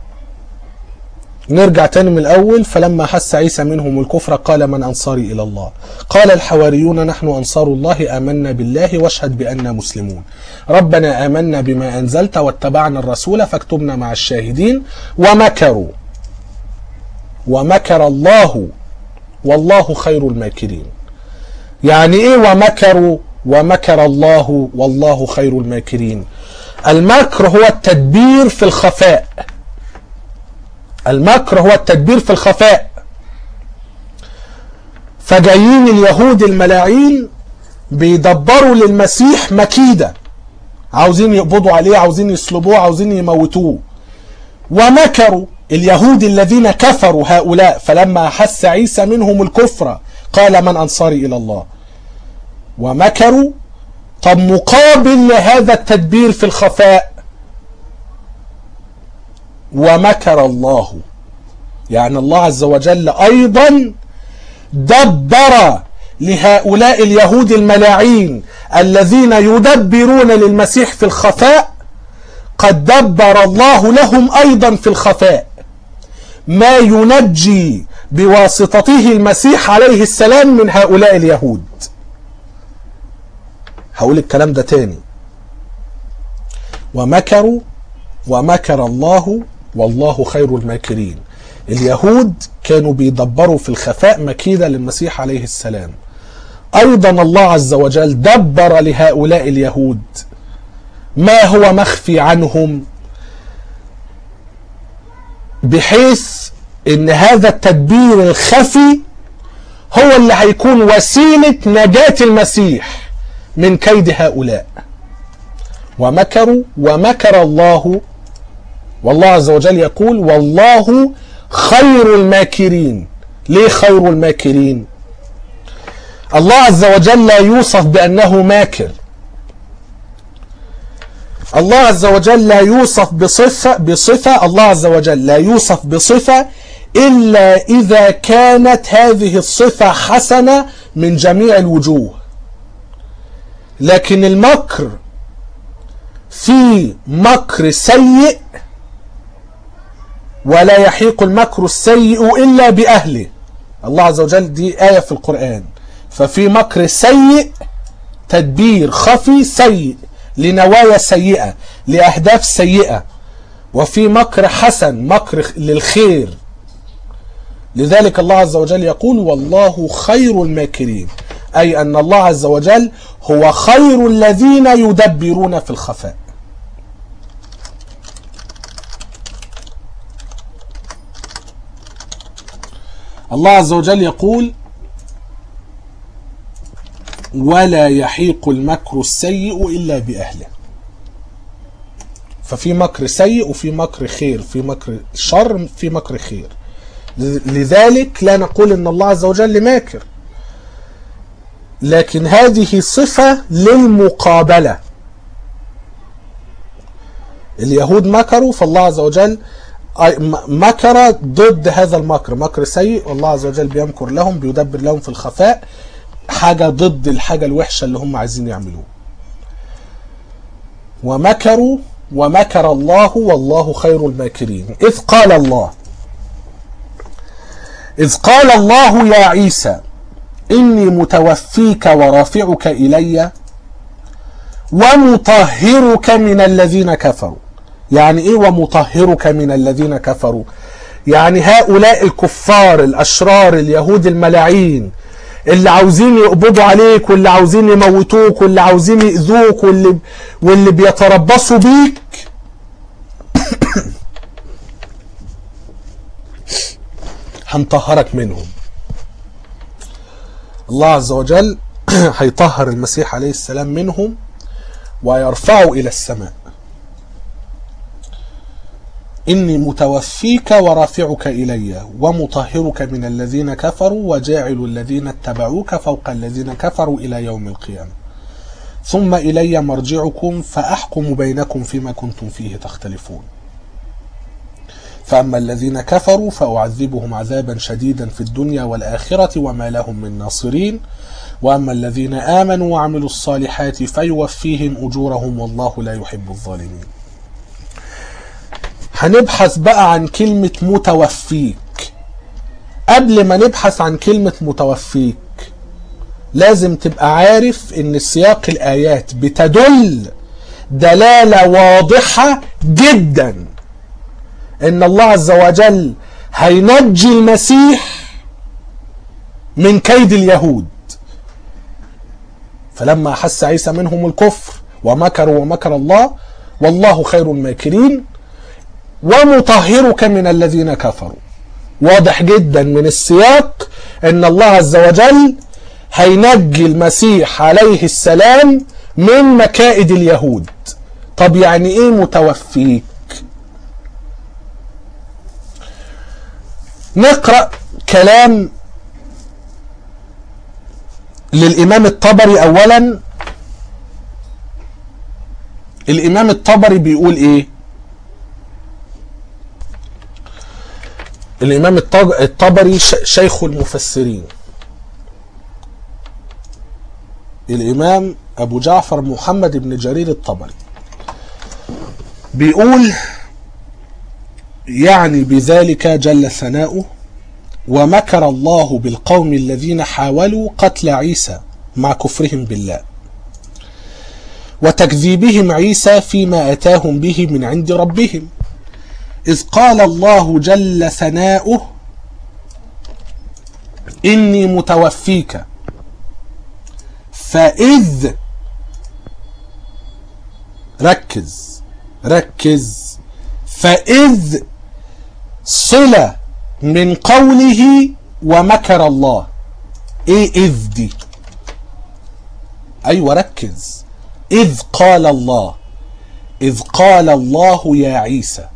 نرجع تاني من الأول فلما حس عيسى منهم الكفر قال من أنصاري إلى الله قال الحواريون نحن أنصار الله آمنا بالله واشهد بأننا مسلمون ربنا آمنا بما أنزلت واتبعنا الرسول فاكتبنا مع الشاهدين ومكروا ومكر الله والله خير الماكرين يعني ايه ومكروا ومكر الله والله خير الماكرين المكر هو التدبير في الخفاء المكر هو التدبير في الخفاء فجايين اليهود الملاعين بيدبروا للمسيح مكيدة عاوزين يقبضوا عليه عاوزين يصلبوه عاوزين يموتوه ومكروا اليهود الذين كفروا هؤلاء فلما حس عيسى منهم الكفر قال من أنصاري إلى الله ومكروا طب مقابل لهذا التدبير في الخفاء ومكر الله يعني الله عز وجل أيضا دبر لهؤلاء اليهود الملاعين الذين يدبرون للمسيح في الخفاء قد دبر الله لهم أيضا في الخفاء ما ينجي بواسطته المسيح عليه السلام من هؤلاء اليهود هقول الكلام ده تاني ومكروا ومكر الله والله خير الماكرين اليهود كانوا بيدبروا في الخفاء مكيدة للمسيح عليه السلام أيضا الله عز وجل دبر لهؤلاء اليهود ما هو مخفي عنهم بحيث ان هذا التدبير الخفي هو اللي هيكون وسيلة نجاة المسيح من كيد هؤلاء ومكروا ومكر الله والله عز وجل يقول والله خير الماكرين ليه خير الماكرين الله عز وجل لا يوصف بأنه ماكر الله عز وجل لا يوصف بصفة بصفة الله عز وجل لا يوصف بصفة إلا إذا كانت هذه الصفة حسنة من جميع الوجوه لكن المكر في مكر سيء ولا يحيق المكر السيء إلا بأهله الله عز وجل دي آية في القرآن ففي مكر سيء تدبير خفي سيء لنوايا سيئة لأهداف سيئة وفي مكر حسن مكر للخير لذلك الله عز وجل يقول والله خير الماكرين أي أن الله عز وجل هو خير الذين يدبرون في الخفاء الله عز وجل يقول ولا يحيق المكر السيء إلا بأهله ففي مكر سيء وفي مكر خير في مكر شر في مكر خير لذلك لا نقول ان الله عز وجل ماكر لكن هذه صفة للمقابلة اليهود مكروا فالله عز وجل مكر ضد هذا المكر مكر سيء والله عز وجل بيمكر لهم بيدبر لهم في الخفاء حاجة ضد الحاجة الوحشة اللي هم عايزين يعملوها ومكروا ومكر الله والله خير الماكرين إذ قال الله إذ قال الله يا عيسى إني متوفيك ورافعك إلي ومطهرك من الذين كفروا يعني إيه ومطهرك من الذين كفروا يعني هؤلاء الكفار الأشرار اليهود الملاعين اللي عاوزين يقبضوا عليك واللي عاوزين يموتوك واللي عاوزين يأذوك واللي, واللي بيتربصوا بيك هنطهرك منهم الله عز وجل هيطهر المسيح عليه السلام منهم ويرفعه إلى السماء إني متوفيك ورافعك إلي ومطهرك من الذين كفروا وجاعل الذين اتبعوك فوق الذين كفروا إلى يوم القيامة ثم إلي مرجعكم فأحكم بينكم فيما كنتم فيه تختلفون فأما الذين كفروا فأعذبهم عذابا شديدا في الدنيا والآخرة وما لهم من ناصرين وأما الذين آمنوا وعملوا الصالحات فيوفيهم أجورهم والله لا يحب الظالمين هنبحث بقى عن كلمة متوفيك قبل ما نبحث عن كلمة متوفيك لازم تبقى عارف ان سياق الآيات بتدل دلالة واضحة جدا ان الله عز وجل هينجي المسيح من كيد اليهود فلما أحس عيسى منهم الكفر ومكروا ومكر الله والله خير الماكرين ومطهرك من الذين كفروا واضح جدا من السياق ان الله عز وجل هينجي المسيح عليه السلام من مكائد اليهود طب يعني ايه متوفيك نقرأ كلام للإمام الطبري أولا الإمام الطبري بيقول إيه الإمام الطبري شيخ المفسرين الإمام أبو جعفر محمد بن جرير الطبري بيقول يعني بذلك جل ثناؤه ومكر الله بالقوم الذين حاولوا قتل عيسى مع كفرهم بالله وتكذيبهم عيسى فيما أتاهم به من عند ربهم إذ قال الله جل ثناؤه إني متوفيك فإذ ركز ركز فإذ صلة من قوله ومكر الله ايه اذ دي ايوه ركز اذ قال الله اذ قال الله يا عيسى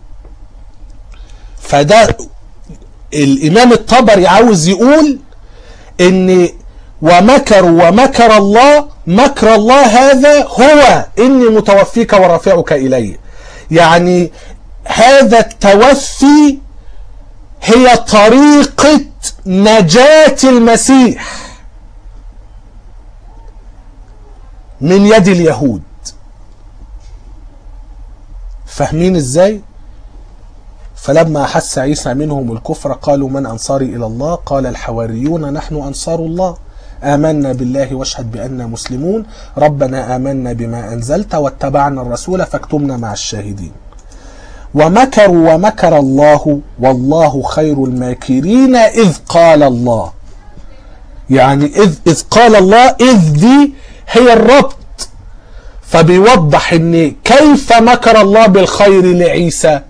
فده الامام الطبري عاوز يقول ان ومكروا ومكر الله مكر الله هذا هو اني متوفيك ورافعك الي يعني هذا التوفي هي طريقة نجاة المسيح من يد اليهود فاهمين ازاي فلما أحس عيسى منهم الكفر قالوا من أنصاري إلى الله قال الحواريون نحن أنصار الله آمنا بالله واشهد بأننا مسلمون ربنا آمنا بما أنزلت واتبعنا الرسول فاكتبنا مع الشاهدين ومكروا ومكر الله والله خير الماكرين إذ قال الله يعني إذ, إذ قال الله إذ دي هي الربط فبيوضح ان كيف مكر الله بالخير لعيسى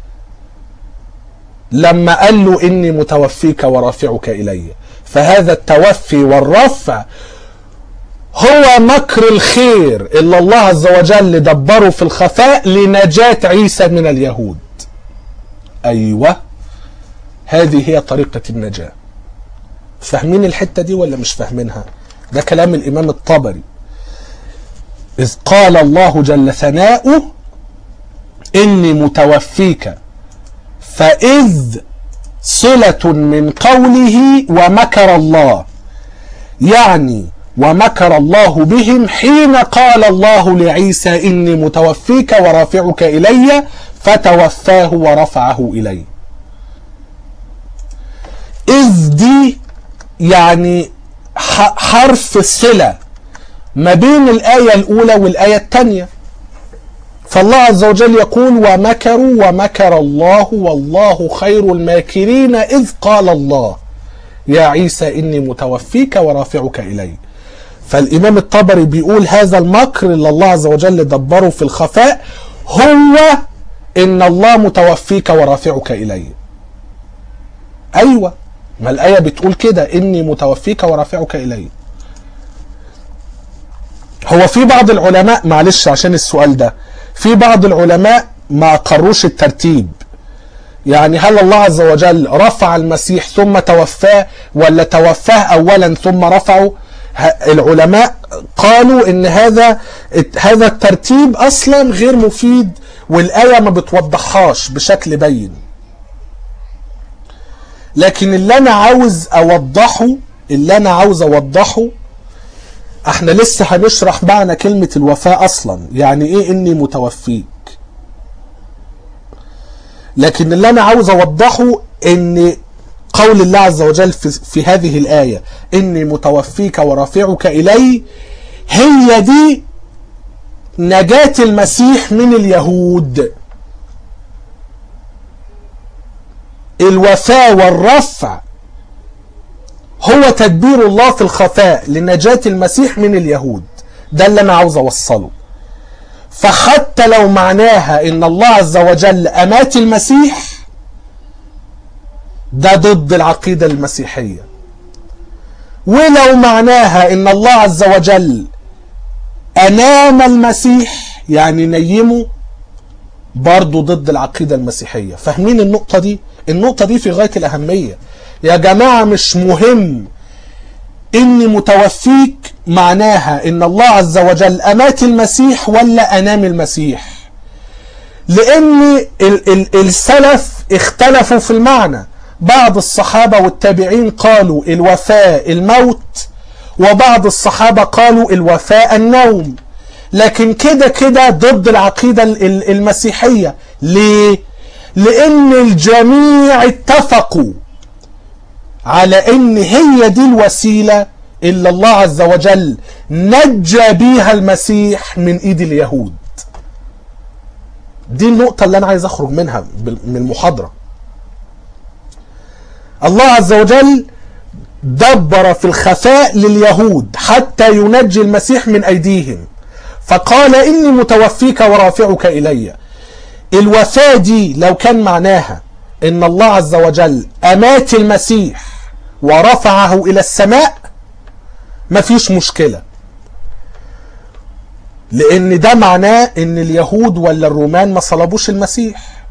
لما قال له اني متوفيك ورافعك الي فهذا التوفي والرفع هو مكر الخير اللي الله عز وجل دبره في الخفاء لنجاة عيسى من اليهود ايوه هذه هي طريقة النجاة فاهمين الحتة دي ولا مش فاهمينها ده كلام الامام الطبري إذ قال الله جل ثناؤه إني متوفيك فإذ صلة من قوله ومكر الله يعني ومكر الله بهم حين قال الله لعيسى إني متوفيك ورافعك إلي فتوفاه ورفعه إلي إذ دي يعني حرف الصلة ما بين الآية الأولى والآية الثانية فالله عز وجل يقول ومكروا ومكر الله والله خير الماكرين إذ قال الله يا عيسى إني متوفيك ورافعك إلي فالإمام الطبري بيقول هذا المكر اللي الله عز وجل دبره في الخفاء هو إن الله متوفيك ورافعك إلي أيوة ما الآية بتقول كده إني متوفيك ورافعك إلي هو في بعض العلماء معلش عشان السؤال ده في بعض العلماء ما قروش الترتيب يعني هل الله عز وجل رفع المسيح ثم توفاه ولا توفاه اولا ثم رفعه العلماء قالوا ان هذا هذا الترتيب اصلا غير مفيد والايه ما بتوضحهاش بشكل بين لكن اللي انا عاوز اوضحه اللي انا عاوز اوضحه احنا لسه هنشرح معنى كلمة الوفاء اصلا يعني ايه اني متوفيك لكن اللي انا عاوز اوضحه ان قول الله عز وجل في, في هذه الآية اني متوفيك ورافعك الي هي دي نجاة المسيح من اليهود الوفاء والرفع هو تدبير الله في الخفاء لنجاة المسيح من اليهود ده اللي انا عاوز اوصله فحتى لو معناها ان الله عز وجل امات المسيح ده ضد العقيدة المسيحية ولو معناها ان الله عز وجل انام المسيح يعني نيمه برضه ضد العقيدة المسيحية فاهمين النقطة دي النقطة دي في غاية الأهمية يا جماعة مش مهم إني متوفيك معناها إن الله عز وجل أمات المسيح ولا أنام المسيح لأن ال ال السلف اختلفوا في المعنى بعض الصحابة والتابعين قالوا الوفاء الموت وبعض الصحابة قالوا الوفاء النوم لكن كده كده ضد العقيدة المسيحية ليه؟ لأن الجميع اتفقوا على ان هي دي الوسيلة اللي الله عز وجل نجى بيها المسيح من ايد اليهود دي النقطة اللي انا عايز اخرج منها من المحاضرة الله عز وجل دبر في الخفاء لليهود حتى ينجي المسيح من ايديهم فقال اني متوفيك ورافعك الي الوفاة دي لو كان معناها ان الله عز وجل امات المسيح ورفعه الى السماء مفيش مشكلة لان ده معناه ان اليهود ولا الرومان ما صلبوش المسيح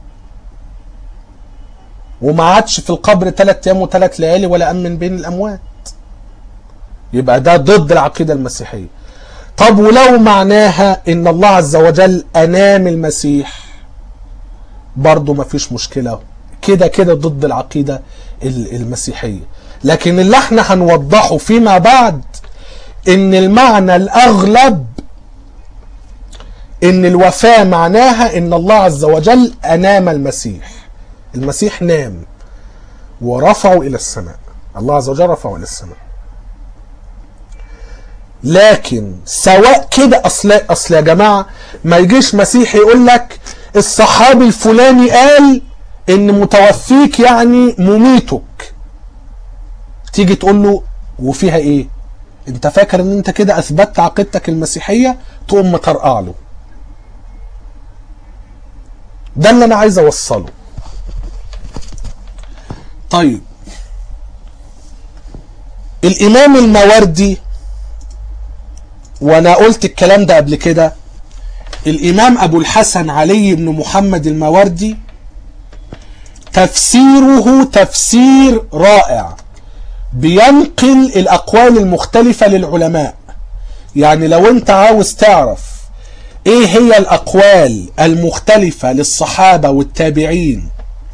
وما عادش في القبر ثلاث ايام وثلاث ليالي ولا قام من بين الاموات يبقى ده ضد العقيده المسيحيه طب ولو معناها ان الله عز وجل انام المسيح برضه ما فيش مشكله كده كده ضد العقيده المسيحيه لكن اللي احنا هنوضحه فيما بعد ان المعنى الاغلب ان الوفاة معناها ان الله عز وجل انام المسيح المسيح نام ورفعه الى السماء الله عز وجل رفعه الى السماء لكن سواء كده اصل اصل يا جماعه ما يجيش مسيحي يقول لك الصحابي الفلاني قال ان متوفيك يعني مميتك تيجي تقول له وفيها ايه انت فاكر ان انت كده اثبتت عقيدتك المسيحيه تقوم مطرقع له ده اللي انا عايز اوصله طيب الامام الماوردي وانا قلت الكلام ده قبل كده الامام ابو الحسن علي بن محمد الماوردي تفسيره تفسير رائع بينقل الاقوال المختلفة للعلماء يعني لو انت عاوز تعرف ايه هي الاقوال المختلفة للصحابة والتابعين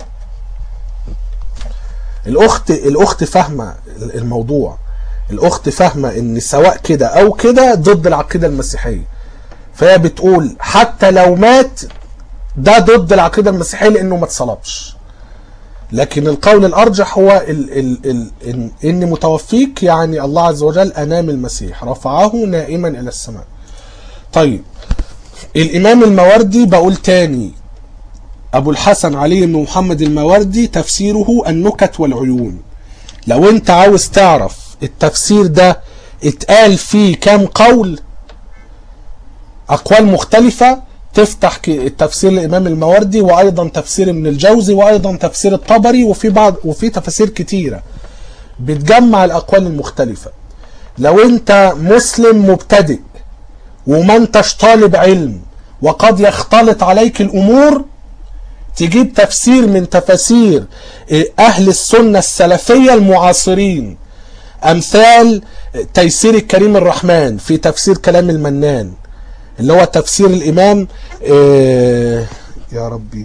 الاخت الاخت فاهمة الموضوع الاخت فاهمة ان سواء كده او كده ضد العقيدة المسيحية فهي بتقول حتى لو مات ده ضد العقيدة المسيحية لانه ما اتصلبش لكن القول الارجح هو ال ال ال إن, ان متوفيك يعني الله عز وجل انام المسيح رفعه نائما الى السماء طيب الامام الماوردي بقول تاني ابو الحسن علي بن محمد الماوردي تفسيره النكت والعيون لو انت عاوز تعرف التفسير ده اتقال فيه كام قول اقوال مختلفة تفتح التفسير الامام الماوردي وايضا تفسير ابن الجوزي وايضا تفسير الطبري وفي بعض وفي تفاسير كتيرة بتجمع الاقوال المختلفة لو انت مسلم مبتدئ وما انتش طالب علم وقد يختلط عليك الامور تجيب تفسير من تفاسير اهل السنة السلفية المعاصرين امثال تيسير الكريم الرحمن في تفسير كلام المنان اللي هو تفسير الامام آه يا ربي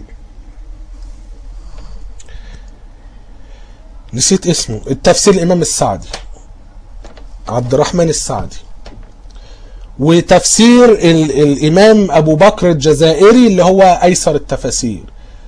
نسيت اسمه التفسير الامام السعدي عبد الرحمن السعدي وتفسير ال الامام ابو بكر الجزائري اللي هو ايسر التفاسير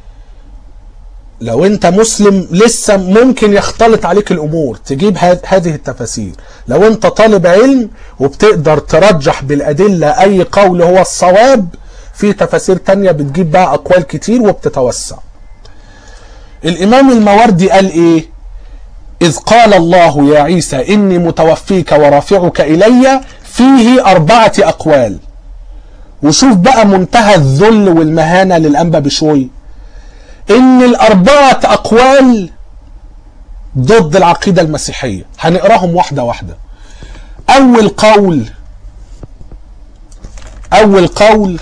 لو انت مسلم لسه ممكن يختلط عليك الامور تجيب هذه التفاسير لو انت طالب علم وبتقدر ترجح بالادلة اي قول هو الصواب في تفاسير تانية بتجيب بقى اقوال كتير وبتتوسع الامام الماوردي قال ايه اذ قال الله يا عيسى اني متوفيك ورافعك الي فيه اربعة اقوال وشوف بقى منتهى الذل والمهانة للانبا بشوي ان الاربعة اقوال ضد العقيدة المسيحية هنقراهم واحدة واحدة اول قول اول قول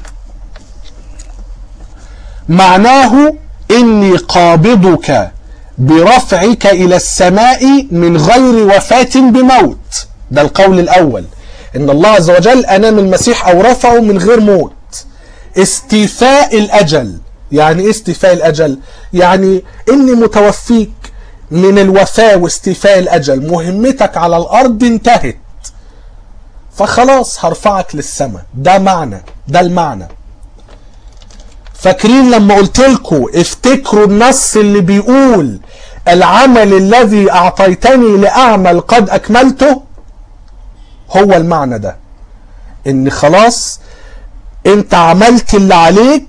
معناه اني قابضك برفعك الى السماء من غير وفاة بموت ده القول الاول ان الله عز وجل انام المسيح او رفعه من غير موت استيفاء الاجل يعني ايه استيفاء الاجل يعني اني متوفيك من الوفاة واستيفاء الاجل مهمتك على الارض انتهت فخلاص هرفعك للسماء ده معنى ده المعنى فاكرين لما قلت لكم افتكروا النص اللي بيقول العمل الذي اعطيتني لاعمل قد اكملته هو المعنى ده ان خلاص انت عملت اللي عليك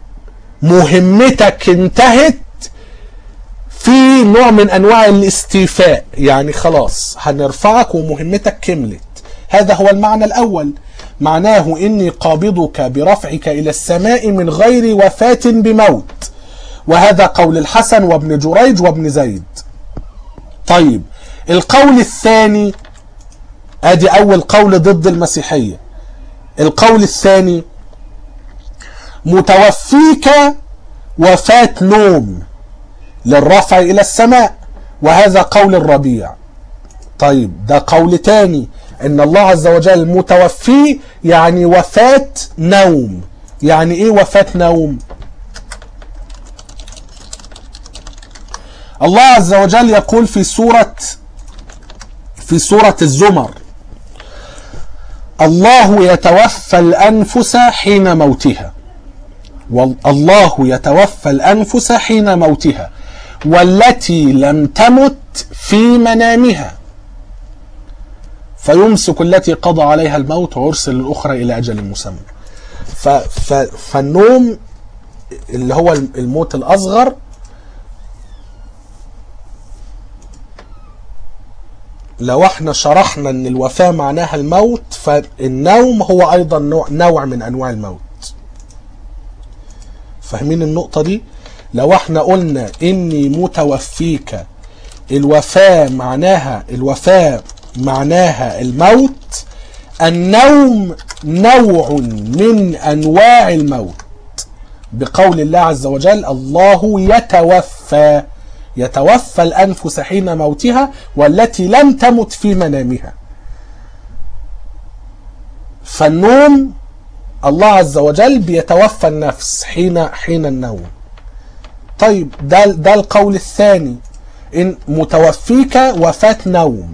مهمتك انتهت في نوع من انواع الاستيفاء يعني خلاص هنرفعك ومهمتك كملت هذا هو المعنى الاول معناه اني قابضك برفعك الى السماء من غير وفاة بموت وهذا قول الحسن وابن جريج وابن زيد طيب القول الثاني ادي اول قول ضد المسيحية القول الثاني متوفيك وفاة نوم للرفع إلى السماء وهذا قول الربيع طيب ده قول تاني ان الله عز وجل متوفي يعني وفاة نوم يعني ايه وفاة نوم الله عز وجل يقول في سورة في سورة الزمر الله يتوفى الأنفس حين موتها والله يتوفى الأنفس حين موتها والتي لم تمت في منامها فيمسك التي قضى عليها الموت ويرسل الأخرى إلى أجل مسمى ف ف فالنوم اللي هو الموت الأصغر لو احنا شرحنا ان الوفاة معناها الموت فالنوم هو ايضا نوع, نوع من انواع الموت فاهمين النقطة دي لو احنا قلنا اني متوفيك الوفاة معناها الوفاة معناها الموت النوم نوع من انواع الموت بقول الله عز وجل الله يتوفى يتوفى الانفس حين موتها والتي لم تمت في منامها فالنوم الله عز وجل بيتوفى النفس حين حين النوم طيب ده ده القول الثاني ان متوفيك وفاة نوم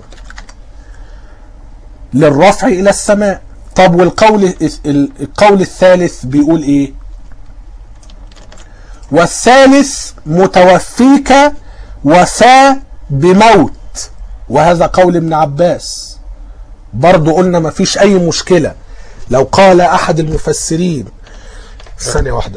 للرفع الى السماء طب والقول القول الثالث بيقول ايه والثالث متوفيك وفاة بموت وهذا قول ابن عباس برضو قلنا ما فيش اي مشكلة لو قال احد المفسرين ثانية واحدة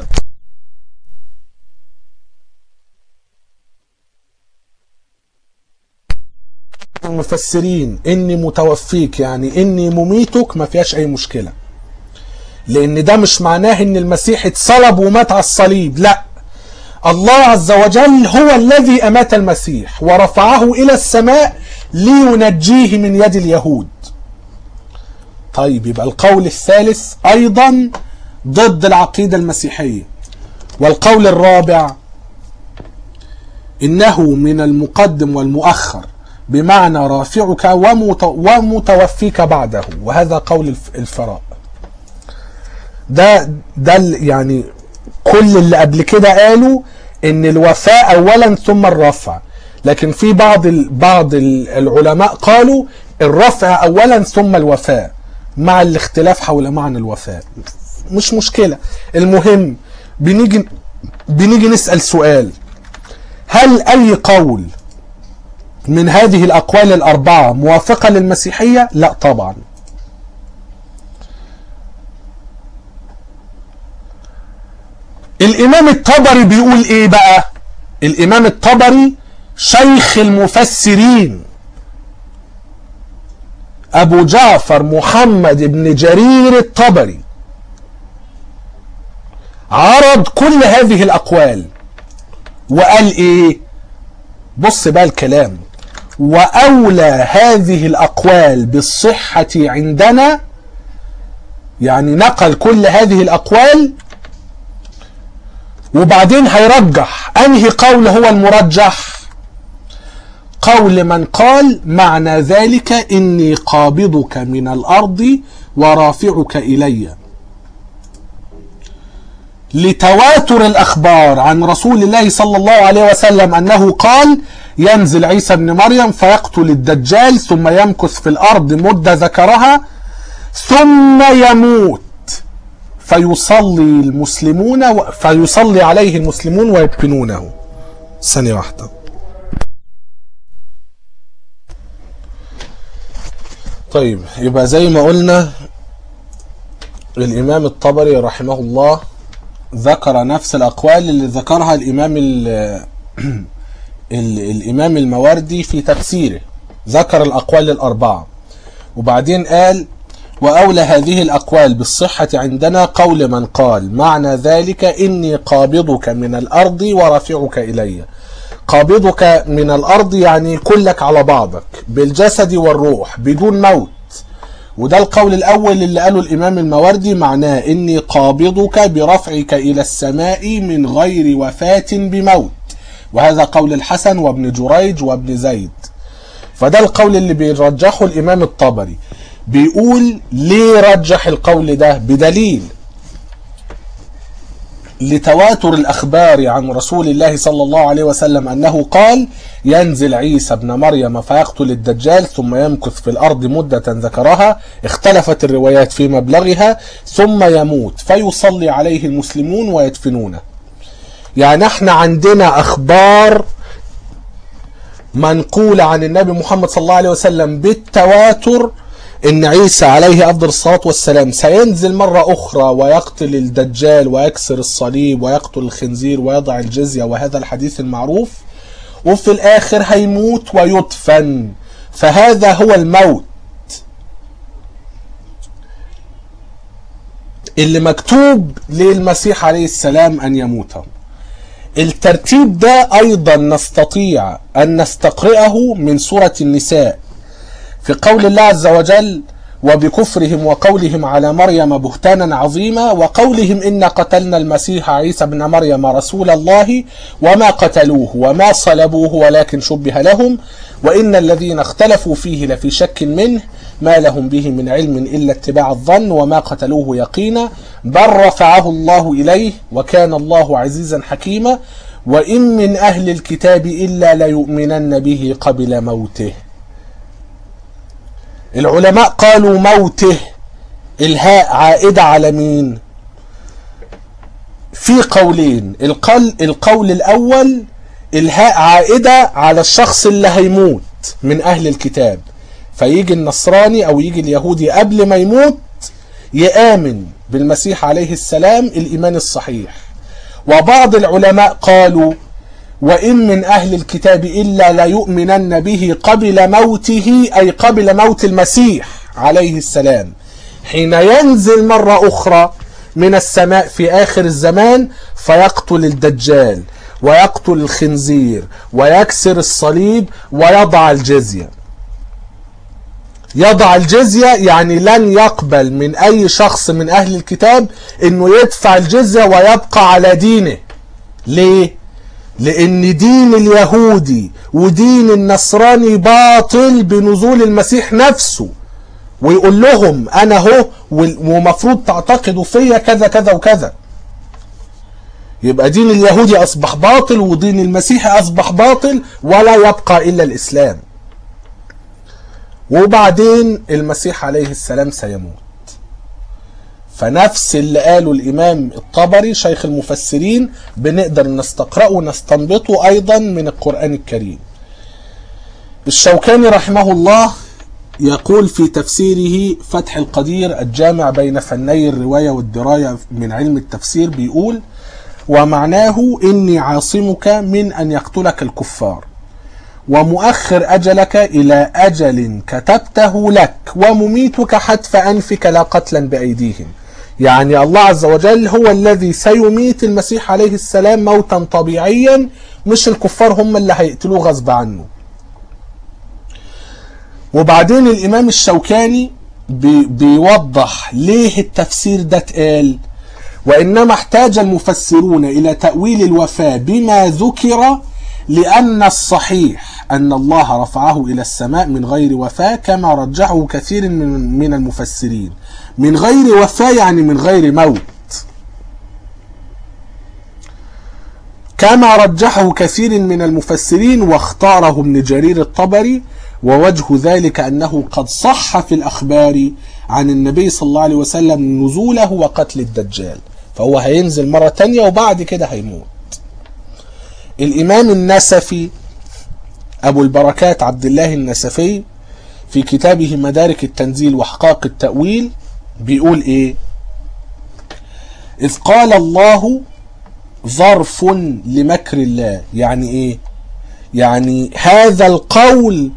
المفسرين اني متوفيك يعني اني مميتك ما فيهاش اي مشكلة لان ده مش معناه ان المسيح اتصلب ومات على الصليب لا الله عز وجل هو الذي امات المسيح ورفعه الى السماء لينجيه من يد اليهود طيب يبقى القول الثالث ايضا ضد العقيدة المسيحية والقول الرابع انه من المقدم والمؤخر بمعنى رافعك ومتوفيك بعده وهذا قول الفراء ده ده يعني كل اللي قبل كده قالوا ان الوفاء اولا ثم الرفع لكن في بعض بعض العلماء قالوا الرفع اولا ثم الوفاء مع الاختلاف حول معنى الوفاء مش مشكلة المهم بنيجي بنيجي نسأل سؤال هل اي قول من هذه الاقوال الاربعة موافقة للمسيحية لا طبعا الامام الطبري بيقول ايه بقى الامام الطبري شيخ المفسرين ابو جعفر محمد بن جرير الطبري عرض كل هذه الاقوال وقال ايه بص بقى الكلام واولى هذه الاقوال بالصحة عندنا يعني نقل كل هذه الاقوال وبعدين هيرجح انهي قول هو المرجح قول من قال معنى ذلك اني قابضك من الارض ورافعك الي لتواتر الاخبار عن رسول الله صلى الله عليه وسلم انه قال ينزل عيسى بن مريم فيقتل الدجال ثم يمكث في الارض مده ذكرها ثم يموت فيصلي المسلمون و... فيصلي عليه المسلمون ويدفنونه ثانية واحدة طيب يبقى زي ما قلنا الإمام الطبري رحمه الله ذكر نفس الأقوال اللي ذكرها الإمام ال... ال... الإمام المواردي في تفسيره ذكر الأقوال الأربعة وبعدين قال وأولى هذه الأقوال بالصحة عندنا قول من قال معنى ذلك إني قابضك من الأرض ورافعك إلي قابضك من الأرض يعني كلك على بعضك بالجسد والروح بدون موت وده القول الأول اللي قاله الإمام الماوردي معناه إني قابضك برفعك إلى السماء من غير وفاة بموت وهذا قول الحسن وابن جريج وابن زيد فده القول اللي بيرجحه الإمام الطبري بيقول ليه رجح القول ده بدليل لتواتر الأخبار عن رسول الله صلى الله عليه وسلم أنه قال ينزل عيسى ابن مريم فيقتل الدجال ثم يمكث في الأرض مدة ذكرها اختلفت الروايات في مبلغها ثم يموت فيصلي عليه المسلمون ويدفنونه يعني احنا عندنا أخبار منقولة عن النبي محمد صلى الله عليه وسلم بالتواتر ان عيسى عليه افضل الصلاه والسلام سينزل مره اخرى ويقتل الدجال ويكسر الصليب ويقتل الخنزير ويضع الجزيه وهذا الحديث المعروف وفي الاخر هيموت ويدفن فهذا هو الموت اللي مكتوب للمسيح عليه السلام ان يموت الترتيب ده ايضا نستطيع ان نستقرئه من سوره النساء في قول الله عز وجل وبكفرهم وقولهم على مريم بهتانا عظيما وقولهم إن قتلنا المسيح عيسى بن مريم رسول الله وما قتلوه وما صلبوه ولكن شبه لهم وإن الذين اختلفوا فيه لفي شك منه ما لهم به من علم إلا اتباع الظن وما قتلوه يقينا بل رفعه الله إليه وكان الله عزيزا حكيما وإن من أهل الكتاب إلا ليؤمنن به قبل موته العلماء قالوا موته الهاء عائدة على مين في قولين القل القول الأول الهاء عائدة على الشخص اللي هيموت من أهل الكتاب فيجي النصراني أو يجي اليهودي قبل ما يموت يآمن بالمسيح عليه السلام الإيمان الصحيح وبعض العلماء قالوا وإن من أهل الكتاب إلا ليؤمنن به قبل موته أي قبل موت المسيح عليه السلام حين ينزل مرة أخرى من السماء في آخر الزمان فيقتل الدجال ويقتل الخنزير ويكسر الصليب ويضع الجزية يضع الجزية يعني لن يقبل من أي شخص من أهل الكتاب أنه يدفع الجزية ويبقى على دينه ليه؟ لان دين اليهودي ودين النصراني باطل بنزول المسيح نفسه ويقول لهم انا اهو ومفروض تعتقدوا فيا كذا كذا وكذا يبقى دين اليهودي اصبح باطل ودين المسيح اصبح باطل ولا يبقى الا الاسلام وبعدين المسيح عليه السلام سيموت فنفس اللي قاله الإمام الطبري شيخ المفسرين بنقدر نستقرأه ونستنبطه أيضا من القرآن الكريم الشوكاني رحمه الله يقول في تفسيره فتح القدير الجامع بين فني الرواية والدراية من علم التفسير بيقول ومعناه إني عاصمك من أن يقتلك الكفار ومؤخر أجلك إلى أجل كتبته لك ومميتك حتف أنفك لا قتلا بأيديهم يعني الله عز وجل هو الذي سيميت المسيح عليه السلام موتا طبيعيا مش الكفار هم اللي هيقتلوه غصب عنه وبعدين الإمام الشوكاني بي بيوضح ليه التفسير ده اتقال وإنما احتاج المفسرون إلى تأويل الوفاة بما ذكر لأن الصحيح أن الله رفعه إلى السماء من غير وفاة كما رجحه كثير من من المفسرين من غير وفاة يعني من غير موت كما رجحه كثير من المفسرين واختاره ابن جرير الطبري ووجه ذلك أنه قد صح في الأخبار عن النبي صلى الله عليه وسلم نزوله وقتل الدجال فهو هينزل مرة تانية وبعد كده هيموت الإمام النسفي أبو البركات عبد الله النسفي في كتابه مدارك التنزيل وحقاق التأويل بيقول إيه إذ قال الله ظرف لمكر الله يعني إيه يعني هذا القول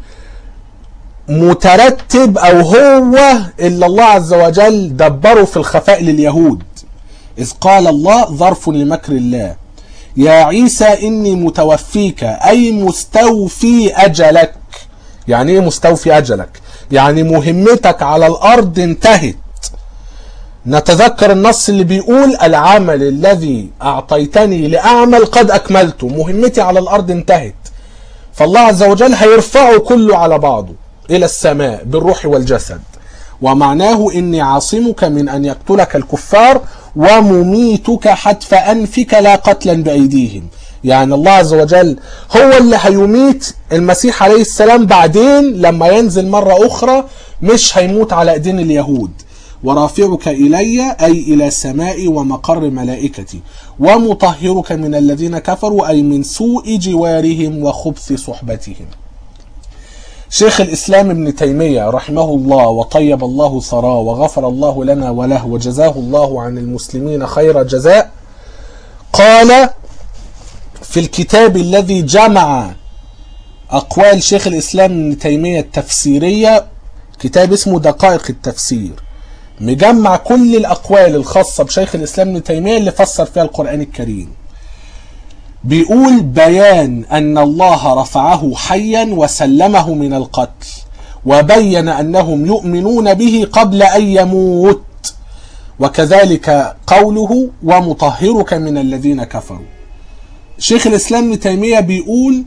مترتب أو هو اللي الله عز وجل دبره في الخفاء لليهود إذ قال الله ظرف لمكر الله يا عيسى إني متوفيك أي مستوفي أجلك يعني ايه مستوفي اجلك يعني مهمتك على الارض انتهت نتذكر النص اللي بيقول العمل الذي اعطيتني لاعمل قد اكملته مهمتي على الارض انتهت فالله عز وجل هيرفعه كله على بعضه الى السماء بالروح والجسد ومعناه اني عاصمك من ان يقتلك الكفار ومميتك حتف انفك لا قتلا بايديهم يعني الله عز وجل هو اللي هيميت المسيح عليه السلام بعدين لما ينزل مرة أخرى مش هيموت على أيدين اليهود ورافعك إلي أي إلى سماء ومقر ملائكتي ومطهرك من الذين كفروا أي من سوء جوارهم وخبث صحبتهم شيخ الإسلام ابن تيمية رحمه الله وطيب الله ثراه وغفر الله لنا وله وجزاه الله عن المسلمين خير جزاء قال في الكتاب الذي جمع أقوال شيخ الإسلام ابن تيمية التفسيرية كتاب اسمه دقائق التفسير مجمع كل الأقوال الخاصة بشيخ الإسلام ابن تيمية اللي فسر فيها القرآن الكريم بيقول بيان أن الله رفعه حيا وسلمه من القتل وبين أنهم يؤمنون به قبل أن يموت وكذلك قوله ومطهرك من الذين كفروا شيخ الإسلام ابن تيمية بيقول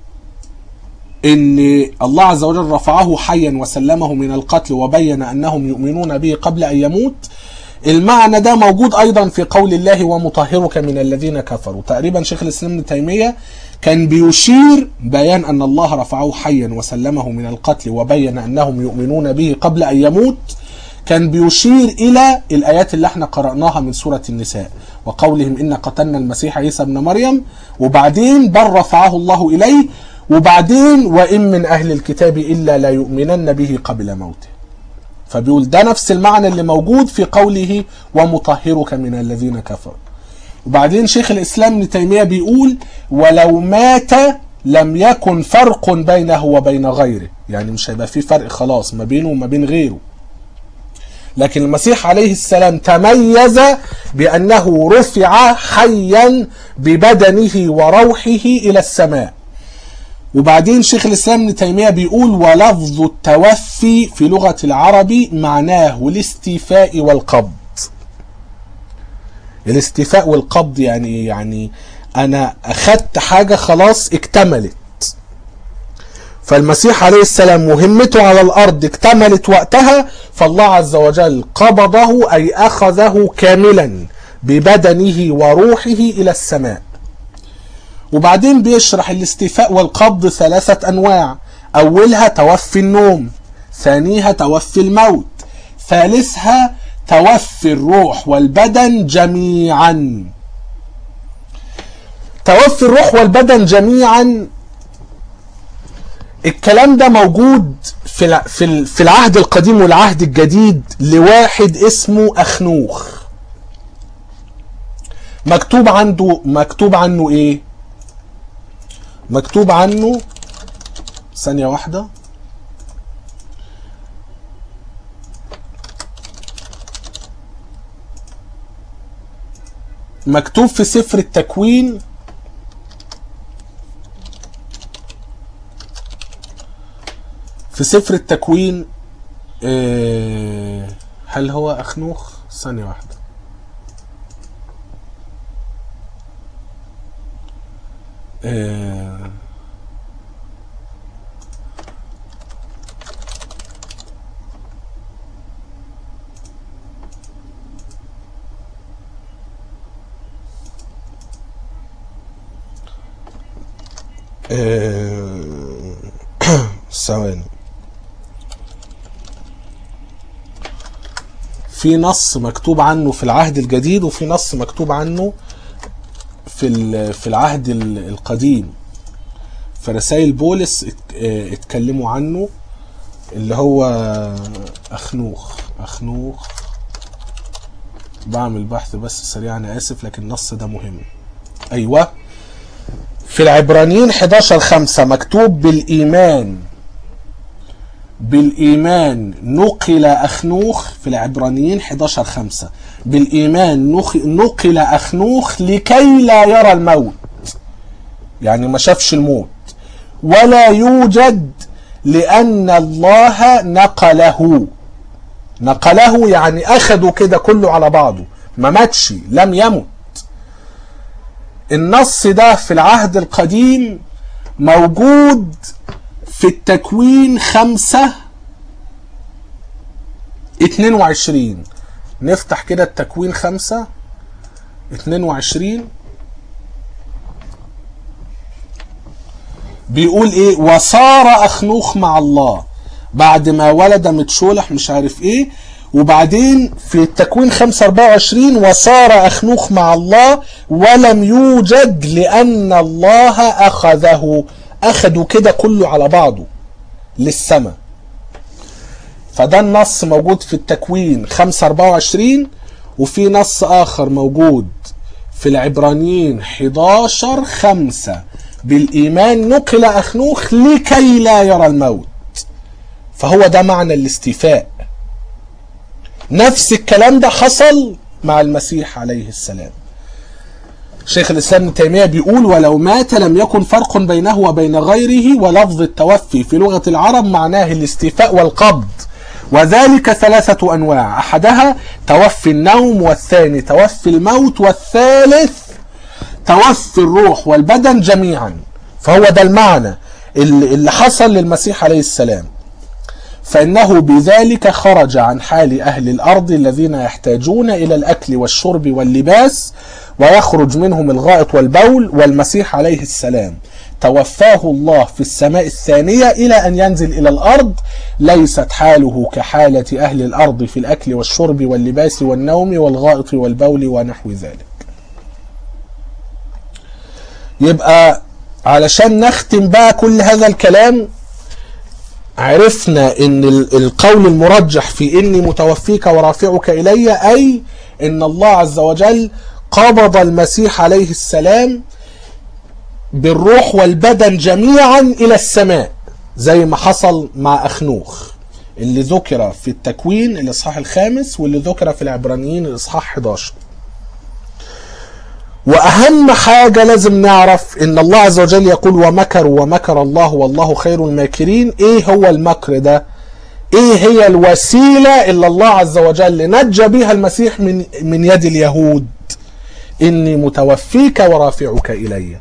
ان الله عز وجل رفعه حيا وسلمه من القتل وبين انهم يؤمنون به قبل ان يموت المعنى ده موجود ايضا في قول الله ومطهرك من الذين كفروا تقريبا شيخ الاسلام ابن تيميه كان بيشير بيان ان الله رفعه حيا وسلمه من القتل وبين انهم يؤمنون به قبل ان يموت كان بيشير الى الايات اللي احنا قراناها من سوره النساء وقولهم ان قتلنا المسيح عيسى ابن مريم وبعدين بل رفعه الله اليه وبعدين وإن من أهل الكتاب إلا لا يؤمنن به قبل موته فبيقول ده نفس المعنى اللي موجود في قوله ومطهرك من الذين كفروا وبعدين شيخ الإسلام ابن تيمية بيقول ولو مات لم يكن فرق بينه وبين غيره يعني مش هيبقى في فرق خلاص ما بينه وما بين غيره لكن المسيح عليه السلام تميز بأنه رفع حيا ببدنه وروحه إلى السماء وبعدين شيخ الإسلام ابن تيمية بيقول ولفظ التوفي في لغة العرب معناه الاستيفاء والقبض الاستيفاء والقبض يعني يعني أنا أخدت حاجة خلاص اكتملت فالمسيح عليه السلام مهمته على الأرض اكتملت وقتها فالله عز وجل قبضه أي أخذه كاملا ببدنه وروحه إلى السماء وبعدين بيشرح الاستيفاء والقبض ثلاثة أنواع أولها توفي النوم ثانيها توفي الموت ثالثها توفي الروح والبدن جميعا توفي الروح والبدن جميعا الكلام ده موجود في في في العهد القديم والعهد الجديد لواحد اسمه اخنوخ مكتوب عنده مكتوب عنه ايه مكتوب عنه ثانية واحدة مكتوب في سفر التكوين في سفر التكوين هل هو أخنوخ ثانية واحدة آه ثواني في نص مكتوب عنه في العهد الجديد وفي نص مكتوب عنه في في العهد القديم في رسائل بولس اتكلموا عنه اللي هو اخنوخ اخنوخ بعمل بحث بس سريع انا اسف لكن النص ده مهم ايوه في العبرانيين 11 5 مكتوب بالايمان بالإيمان نقل أخنوخ في العبرانيين 11 5 بالإيمان نقل أخنوخ لكي لا يرى الموت يعني ما شافش الموت ولا يوجد لأن الله نقله نقله يعني أخده كده كله على بعضه ما ماتش لم يمت النص ده في العهد القديم موجود في التكوين خمسة اتنين وعشرين نفتح كده التكوين خمسة اتنين وعشرين بيقول ايه وصار اخنوخ مع الله بعد ما ولد متشولح مش عارف ايه وبعدين في التكوين 5 24 وصار اخنوخ مع الله ولم يوجد لان الله اخذه اخده كده كله على بعضه للسماء فده النص موجود في التكوين 5 24 وفي نص اخر موجود في العبرانيين 11 5 بالايمان نقل اخنوخ لكي لا يرى الموت فهو ده معنى الاستيفاء نفس الكلام ده حصل مع المسيح عليه السلام شيخ الاسلام ابن تيميه بيقول ولو مات لم يكن فرق بينه وبين غيره ولفظ التوفي في لغه العرب معناه الاستيفاء والقبض وذلك ثلاثه انواع احدها توفي النوم والثاني توفي الموت والثالث توفي الروح والبدن جميعا فهو ده المعنى اللي حصل للمسيح عليه السلام فإنه بذلك خرج عن حال أهل الأرض الذين يحتاجون إلى الأكل والشرب واللباس ويخرج منهم الغائط والبول والمسيح عليه السلام توفاه الله في السماء الثانية إلى أن ينزل إلى الأرض ليست حاله كحالة أهل الأرض في الأكل والشرب واللباس والنوم والغائط والبول ونحو ذلك يبقى علشان نختم بقى كل هذا الكلام عرفنا ان القول المرجح في اني متوفيك ورافعك الي اي ان الله عز وجل قبض المسيح عليه السلام بالروح والبدن جميعا الى السماء زي ما حصل مع اخنوخ اللي ذكر في التكوين الاصحاح الخامس واللي ذكر في العبرانيين الاصحاح 11 واهم حاجة لازم نعرف ان الله عز وجل يقول ومكروا ومكر الله والله خير الماكرين ايه هو المكر ده ايه هي الوسيلة اللي الله عز وجل نجى بها المسيح من, من يد اليهود اني متوفيك ورافعك الي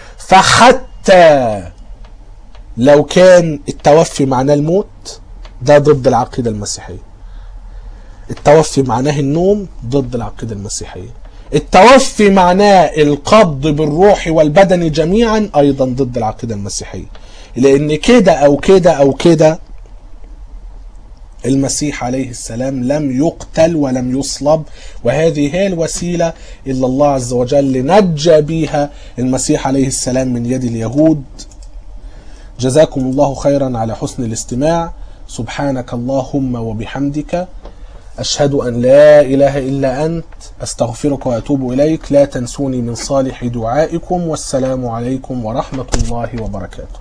فحتى لو كان التوفي معناه الموت ده ضد العقيدة المسيحية التوفي معناه النوم ضد العقيدة المسيحية التوفي معناه القبض بالروح والبدن جميعا ايضا ضد العقيده المسيحيه لان كده او كده او كده المسيح عليه السلام لم يقتل ولم يصلب وهذه هي الوسيله اللي الله عز وجل نجى بها المسيح عليه السلام من يد اليهود جزاكم الله خيرا على حسن الاستماع سبحانك اللهم وبحمدك أشهد أن لا إله إلا أنت أستغفرك وأتوب إليك لا تنسوني من صالح دعائكم والسلام عليكم ورحمة الله وبركاته